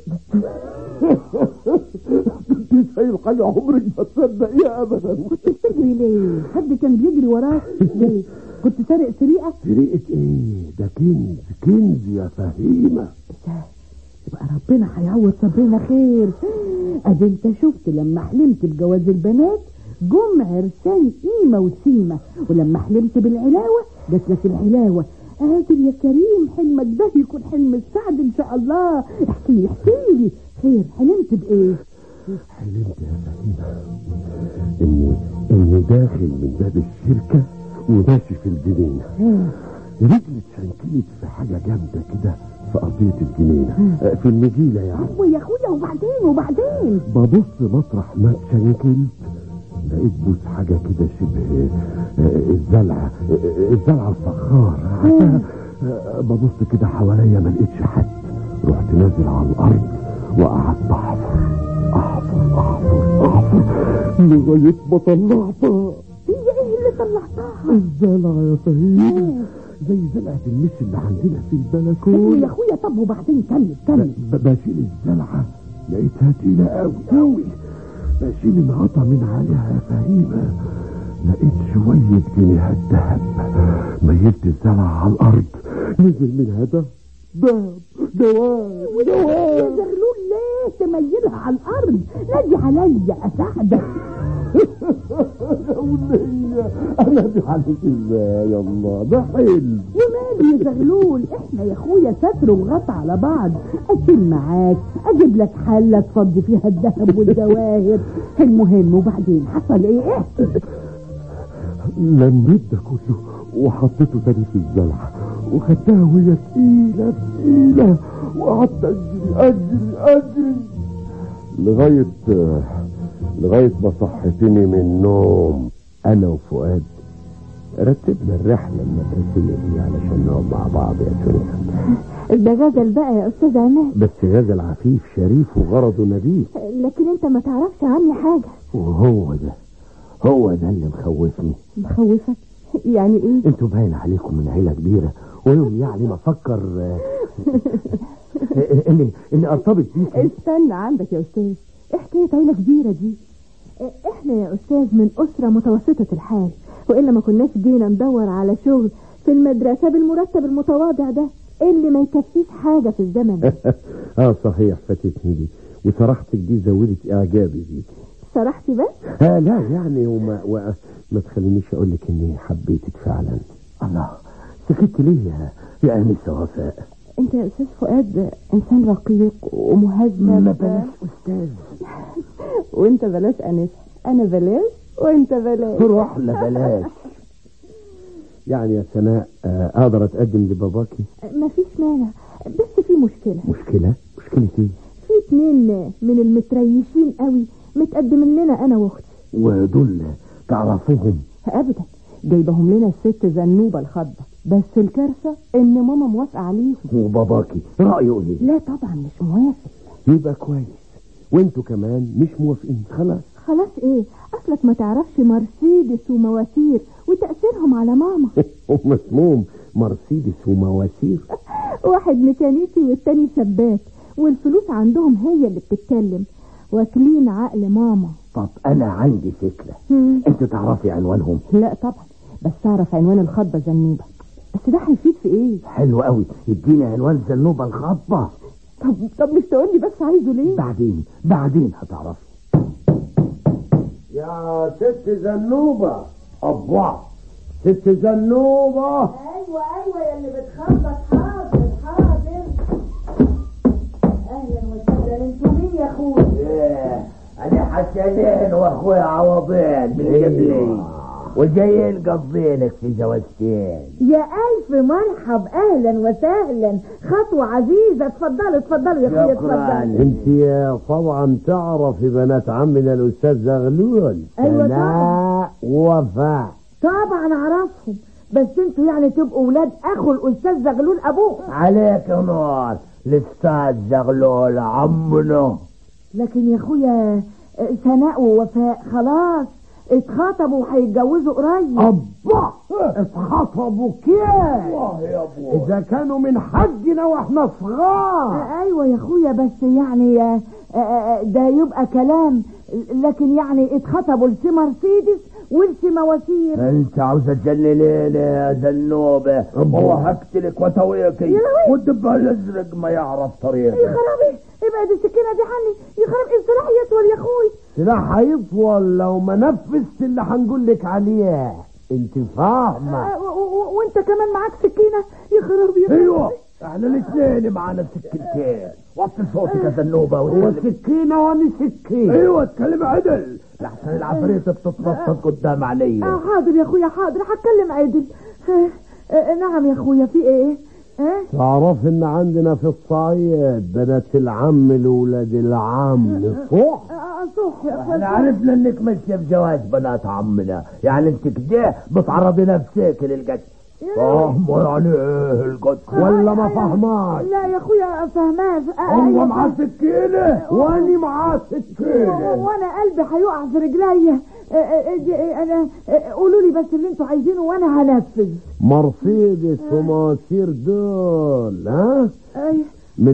كنت شايل حاجه عمرك ما تصدقيها ابدا بتجري ليه حد كان بيجري وراك ليه كنت سارق سرقه سرقه ايه ده كنز كنز يا فهيمه يبقى ربنا هيعوض صبرنا خير ادي انت شفت لما حلمت بجواز البنات جم عرسان قيمه وسيمه ولما حلمت بالعلاوه جات لك العلاوه قادر يا كريم حلمك ده يكون حلم السعد ان شاء الله احكي لي احكي لي خير حلمت بايه حلمت يا فهيمه اني اني داخل من باب الشركه وماشي في الجنينه رجلي اتشنكلت في حاجه جامده كده في ارضيه الجنينه آه، في النجيله يعني ويا اخويا وبعدين وبعدين ببص مطرح ما اتشنكلت لقيت بوس حاجة كده شبه آه، الزلعة آه، الزلعة الفخار عارفها؟ آه، ببص كده حواليا ما لقيتش حد رحت نازل على الأرض وقعدت أحفر أحفر أحفر أحفر لغاية ما طلعتها هي ايه اللي طلعتها الزلعة يا فهيم زي زلعة المش اللي عندنا في ايوه البلكونة يا اخويا طب وبعدين كمل كمل ب- بشيل الزلعة لقيتها تقيلة قوي قوي بشيل الغطا من عليها يا فهيمة لقيت شوية جنيهات ذهب ميلت الزلعة على الأرض نزل منها ده دهب دواب يا دواب زغلول ليه تميلها على الارض نادي عليا اساعدك يا ولية أنا دي عليك إزاي يا الله ده حلم وماله يا زغلول احنا يا اخويا ستر وغطى على بعض اشيل معاك اجيب لك حله تفضي فيها الذهب والجواهر المهم وبعدين حصل ايه احكي لميت ده كله وحطيته تاني في الزلعة وخدتها وهي تقيلة تقيلة وقعدت أجري أجري أجري لغاية لغاية ما صحتني من النوم أنا وفؤاد رتبنا الرحلة المدرسية دي علشان نقعد مع بعض يا سوريا ده غزل بقى يا استاذ عماد بس غزل عفيف شريف وغرضه نبيل لكن انت ما تعرفش عني حاجة وهو ده هو ده اللي مخوفني مخوفك يعني ايه انتوا باين عليكم من عيلة كبيرة ويوم يعني ما افكر آه، اني اني ارتبط بيك استنى عندك يا استاذ ايه حكايه عيله كبيره دي احنا يا استاذ من اسرة متوسطة الحال والا ما كناش جينا ندور على شغل في المدرسة بالمرتب المتواضع ده اللي ما يكفيش حاجة في الزمن اه صحيح فاتتني دي وصراحتك دي زودت اعجابي بيك صرحتي بس آه لا يعني وما و... ما تخلينيش اقول لك اني حبيتك فعلا الله سكت ليه يا يا انسه وفاء انت يا استاذ فؤاد انسان رقيق ومهذب ما بلاش استاذ وانت بلاش انسة انا بلاش وانت بلاش روح لا بلاش يعني يا سناء آه، اقدر اتقدم لباباكي مفيش مانع بس في مشكلة مشكلة مشكلة ايه في اتنين من المتريشين قوي متقدمين لنا انا واختي ودول تعرفوهم ابدا جايبهم لنا الست زنوبة الخضة بس الكارثة ان ماما موافقة عليهم وباباكي رأيه ايه لا طبعا مش موافق يبقى كويس وانتوا كمان مش موافقين خلاص خلاص ايه اصلك ما تعرفش مرسيدس ومواسير وتأثيرهم على ماما هم اسمهم مرسيدس ومواسير واحد ميكانيكي والتاني سباك والفلوس عندهم هي اللي بتتكلم واكلين عقل ماما طب انا عندي فكرة انت تعرفي عنوانهم لا طبعا بس تعرف عنوان الخطبة زنوبة بس ده هيفيد في ايه حلو قوي يديني عنوان زنوبة الخطبة طب طب مش تقولي بس عايزه ليه بعدين بعدين هتعرفي يا ست زنوبة أبوع ست زنوبة ايوه ايوه يا اللي بتخبط حاضر حاضر اهلا وسهلا انتوا مين يا اخويا انا حسنين واخويا عوضين من قبلي وجايين قضينك في جوازتين يا الف مرحب اهلا وسهلا خطوه عزيزه اتفضلوا اتفضلوا يا اخويا اتفضلوا انت طبعا تعرفي بنات عمنا الاستاذ زغلول أيوة سناء ووفاء طبعا اعرفهم بس انتوا يعني تبقوا ولاد اخو الاستاذ زغلول ابوه عليك نور الاستاذ زغلول عمنا لكن يا اخويا آه، سناء ووفاء خلاص اتخطبوا وهيتجوزوا قريب أبا اتخطبوا كيف إذا كانوا من حقنا وإحنا صغار آه، ايوه يا اخويا بس يعني آه، آه، آه، ده يبقى كلام لكن يعني اتخطبوا لسي مرسيدس ولسي مواسير انت عاوزة تجننيني يا زنوبة والله هقتلك وتويكي يا لهوي. والدبة الازرق ما يعرف يا طريقه خرابي ابعد السكينه دي عني يا خرابي السلاح يطول يا اخوي سلاح هيطول لو ما نفذت اللي هنقول لك عليه انت فاهمة آه، و- و- وانت كمان معاك سكينه يا خرابي يا خرابي. ايوه احنا الاثنين معانا سكتين وطي صوتك يا زنوبة هو واتكلم سكينة وأنا سكين ايوه اتكلم عدل لحسن العفريت بتتنطط قدام آه عليا حاضر يا اخويا حاضر هتكلم عدل آه، آه، نعم يا اخويا في ايه اه تعرف ان عندنا في الصعيد بنات العم لولاد العم صح آه، صح يا احنا اخويا عرفنا انك ماشيه بجواز بنات عمنا يعني انت كده بتعرضي نفسك للقتل فاهمه يعني ايه القتل ولا ما فهماش لا يا اخويا فهماش آه، هو أيوة. معاه سكينه واني معاه و- سكينة وانا قلبي هيقع في رجليا آه، آه، دي- آه، انا آه، قولوا لي بس اللي انتوا عايزينه وانا هنفذ مرسيدس ومواسير دول ها أيوة.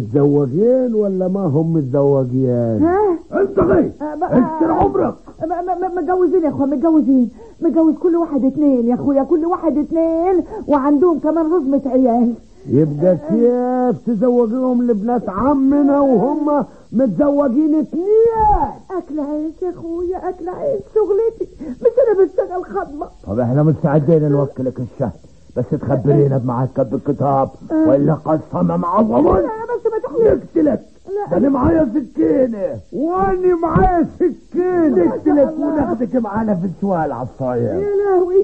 متزوجين ولا ما هم متزوجين ها انت غي آه، بقى- انت عمرك م- م- م- متجوزين يا اخويا متجوزين متجوز كل واحد اتنين يا اخويا كل واحد اتنين وعندهم كمان رزمة عيال يبقى كيف تزوجيهم لبنات عمنا وهم متزوجين اتنين اكل عيش يا اخويا اكل عيش شغلتي مش انا بشتغل خدمة طب احنا مستعدين نوكلك الشهر بس تخبرينا بمعسكر بالكتاب والا قسما مع لا الضمان بس ما تحلفش نقتلك لا. ده انا معايا سكينه واني معايا سكينة نقتلك وناخدك معانا في السؤال على الصاير يا لهوي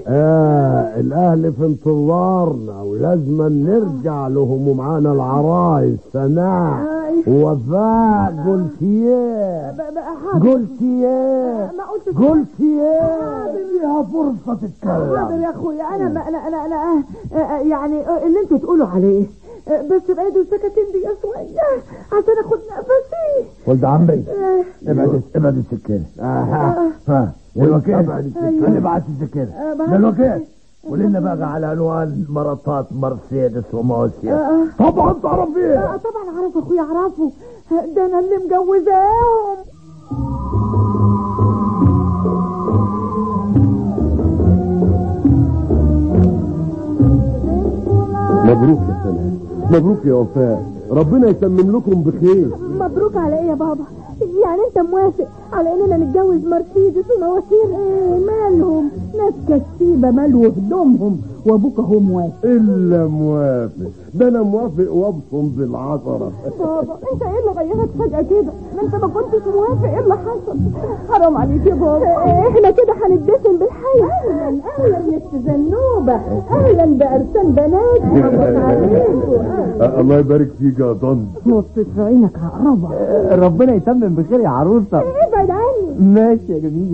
آه الأهل في انتظارنا ولازم نرجع لهم ومعانا العرايس سناء أيوة. وفاء قلت ايه ب- بقى حاضر قلت ايه ما قلتش قلت ايه ليها فرصه تتكلم حاضر يا اخويا انا ما انا انا, أنا آه، آه، يعني آه، اللي انتوا تقولوا عليه آه، بس بعيدوا السكاكين دي شويه عشان اخد نفسي ولد عمي آه، ابعد ابعد السكينه آه. ها والوكيل ابعد السكينة. اللي بعت السكينه آه، بعت ده الوكيل ولنا بقى على عنوان مراتات مرسيدس وموسيا آه. طبعا تعرفيه آه، طبعا اعرف اخويا اعرفه آه، ده انا اللي مجوزاهم مبروك يا سناء مبروك يا وفاء ربنا يتمم لكم بخير مبروك على ايه يا بابا يعني انت موافق على اننا نتجوز مرسيدس ومواسير ايه مالهم ناس كسيبه مالوا هدومهم وابوك اهو موافق الا موافق ده انا موافق وابصم بالعشرة بابا انت ايه اللي غيرك فجأة كده ما انت ما كنتش موافق ايه اللي حصل حرام عليك يا بابا احنا كده هندفن بالحياة اهلا اهلا يا ست زنوبة اهلا بارسان بناتي مبروك عليكم آه، الله يبارك فيك يا طن نصت في عينك عقربة ربنا يتمم بخير يا عروسة ابعد عني ماشي يا جميل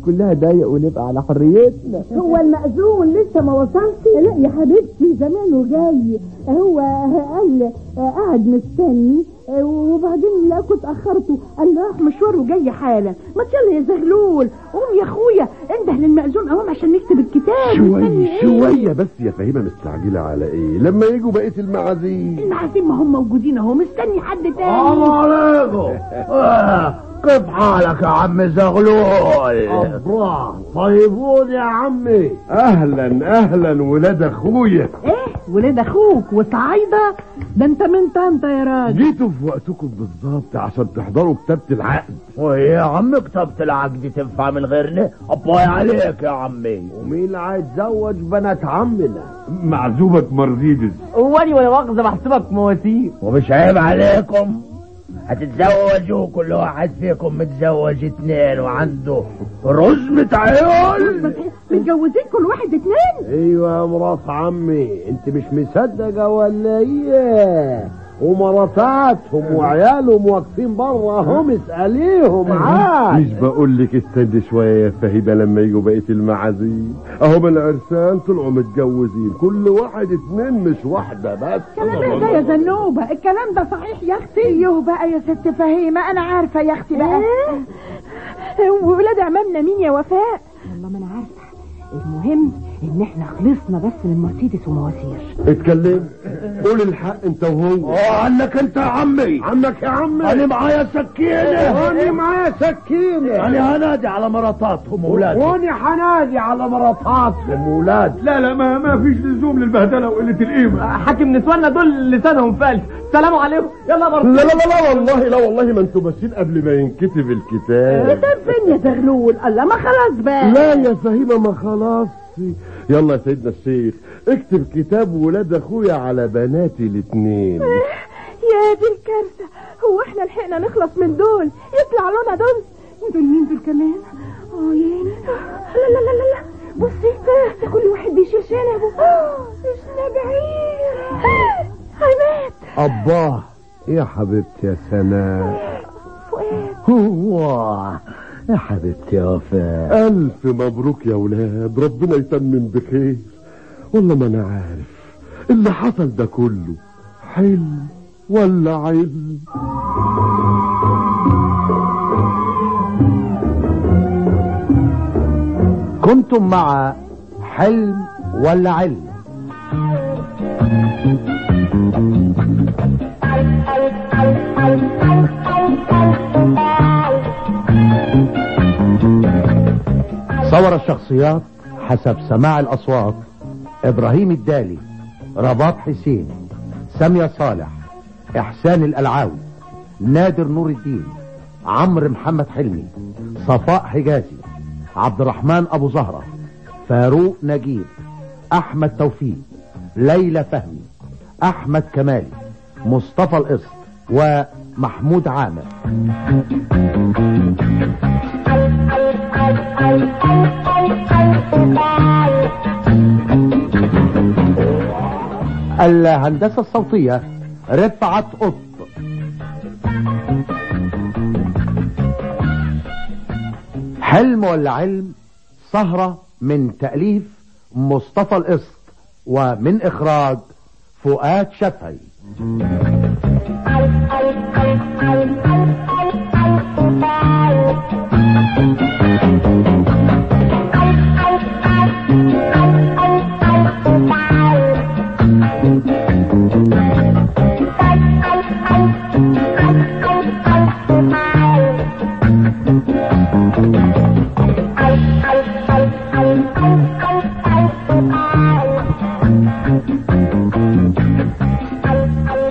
كلها ضيق ونبقى على حريتنا هو المأذون لسه ما وصلش لا يا حبيبتي زمانه جاي هو قال قاعد مستني وبعدين لقيته اتأخرته قال له راح مشواره جاي حالا ما يلا يا زغلول قوم يا اخويا انده للمأذون قوم عشان نكتب الكتاب شوية مستني إيه؟ شوية بس يا فهيمة مستعجلة على ايه لما يجوا بقية المعازيم المعازيم ما هم موجودين اهو مستني حد تاني السلام عليكم آه، كيف حالك يا عم زغلول الله طيبون يا عمي اهلا اهلا ولاد اخويا ايه ولاد اخوك وصعايدة ده انت من طنطا يا راجل جيتوا في وقتكم بالظبط عشان تحضروا كتابة العقد ويا عم كتابة العقد تنفع من غيرنا أباي عليك يا عمي ومين اللي هيتزوج بنات عمنا معزوبك مرسيدس واني ولا مؤاخذة محسوبك مواسير ومش عيب عليكم هتتزوجوا كل واحد فيكم متزوج اتنين وعنده رزمة عيال متجوزين كل واحد اتنين ايوه يا مرات عمي انت مش مصدقه ولا ايه ومراتاتهم وعيالهم واقفين بره هم اساليهم عاد مش بقول لك استني شويه يا فهيبه لما يجوا بقيه المعازيم اهم العرسان طلعوا متجوزين كل واحد اتنين مش واحده بس كلام ايه ده يا زنوبة الكلام ده صحيح يا اختي ايوه بقى يا ست فهيمة انا عارفة يا اختي بقى وولاد عمامنا مين يا وفاء والله ما انا عارفة المهم ان احنا خلصنا بس من مرسيدس ومواسير اتكلم قول الحق انت وهو اه عنك انت يا عمي عنك يا عمي انا معايا سكينة انا معايا سكينه انا هنادي على مراتاتهم وولادهم وانا حنادي على مراتاتهم وولاد لا لا ما, ما فيش لزوم للبهدله وقله القيمه حاكم نسواننا دول لسانهم فالس سلام عليكم يلا لا لا لا لا والله لا والله ما انتوا ماشيين قبل ما ينكتب الكتاب ده فين يا زغلول الله ما خلاص بقى لا يا فهيمة ما خلاص يلا يا سيدنا الشيخ اكتب كتاب ولاد اخويا على بناتي الاتنين يا دي الكارثة هو احنا لحقنا نخلص من دول يطلع لنا دول ودول مين دول كمان اه يعني لا لا لا لا لا بصي ده كل واحد بيشيل شنبه احنا بعير عماد اباه يا حبيبتي يا سناء فؤاد هو يا حبيبتي يا وفاء الف مبروك يا ولاد ربنا يتمم بخير والله ما انا عارف اللي حصل ده كله حلم ولا علم كنتم مع حلم ولا علم صور الشخصيات حسب سماع الأصوات إبراهيم الدالي رباط حسين سامية صالح إحسان الألعاوي نادر نور الدين عمرو محمد حلمي صفاء حجازي عبد الرحمن أبو زهرة فاروق نجيب أحمد توفيق ليلى فهمي أحمد كمالي مصطفى القسط ومحمود عامر الهندسة الصوتية رفعت قط حلم ولا علم سهرة من تأليف مصطفى القسط ومن إخراج فؤاد شفعي Thank you.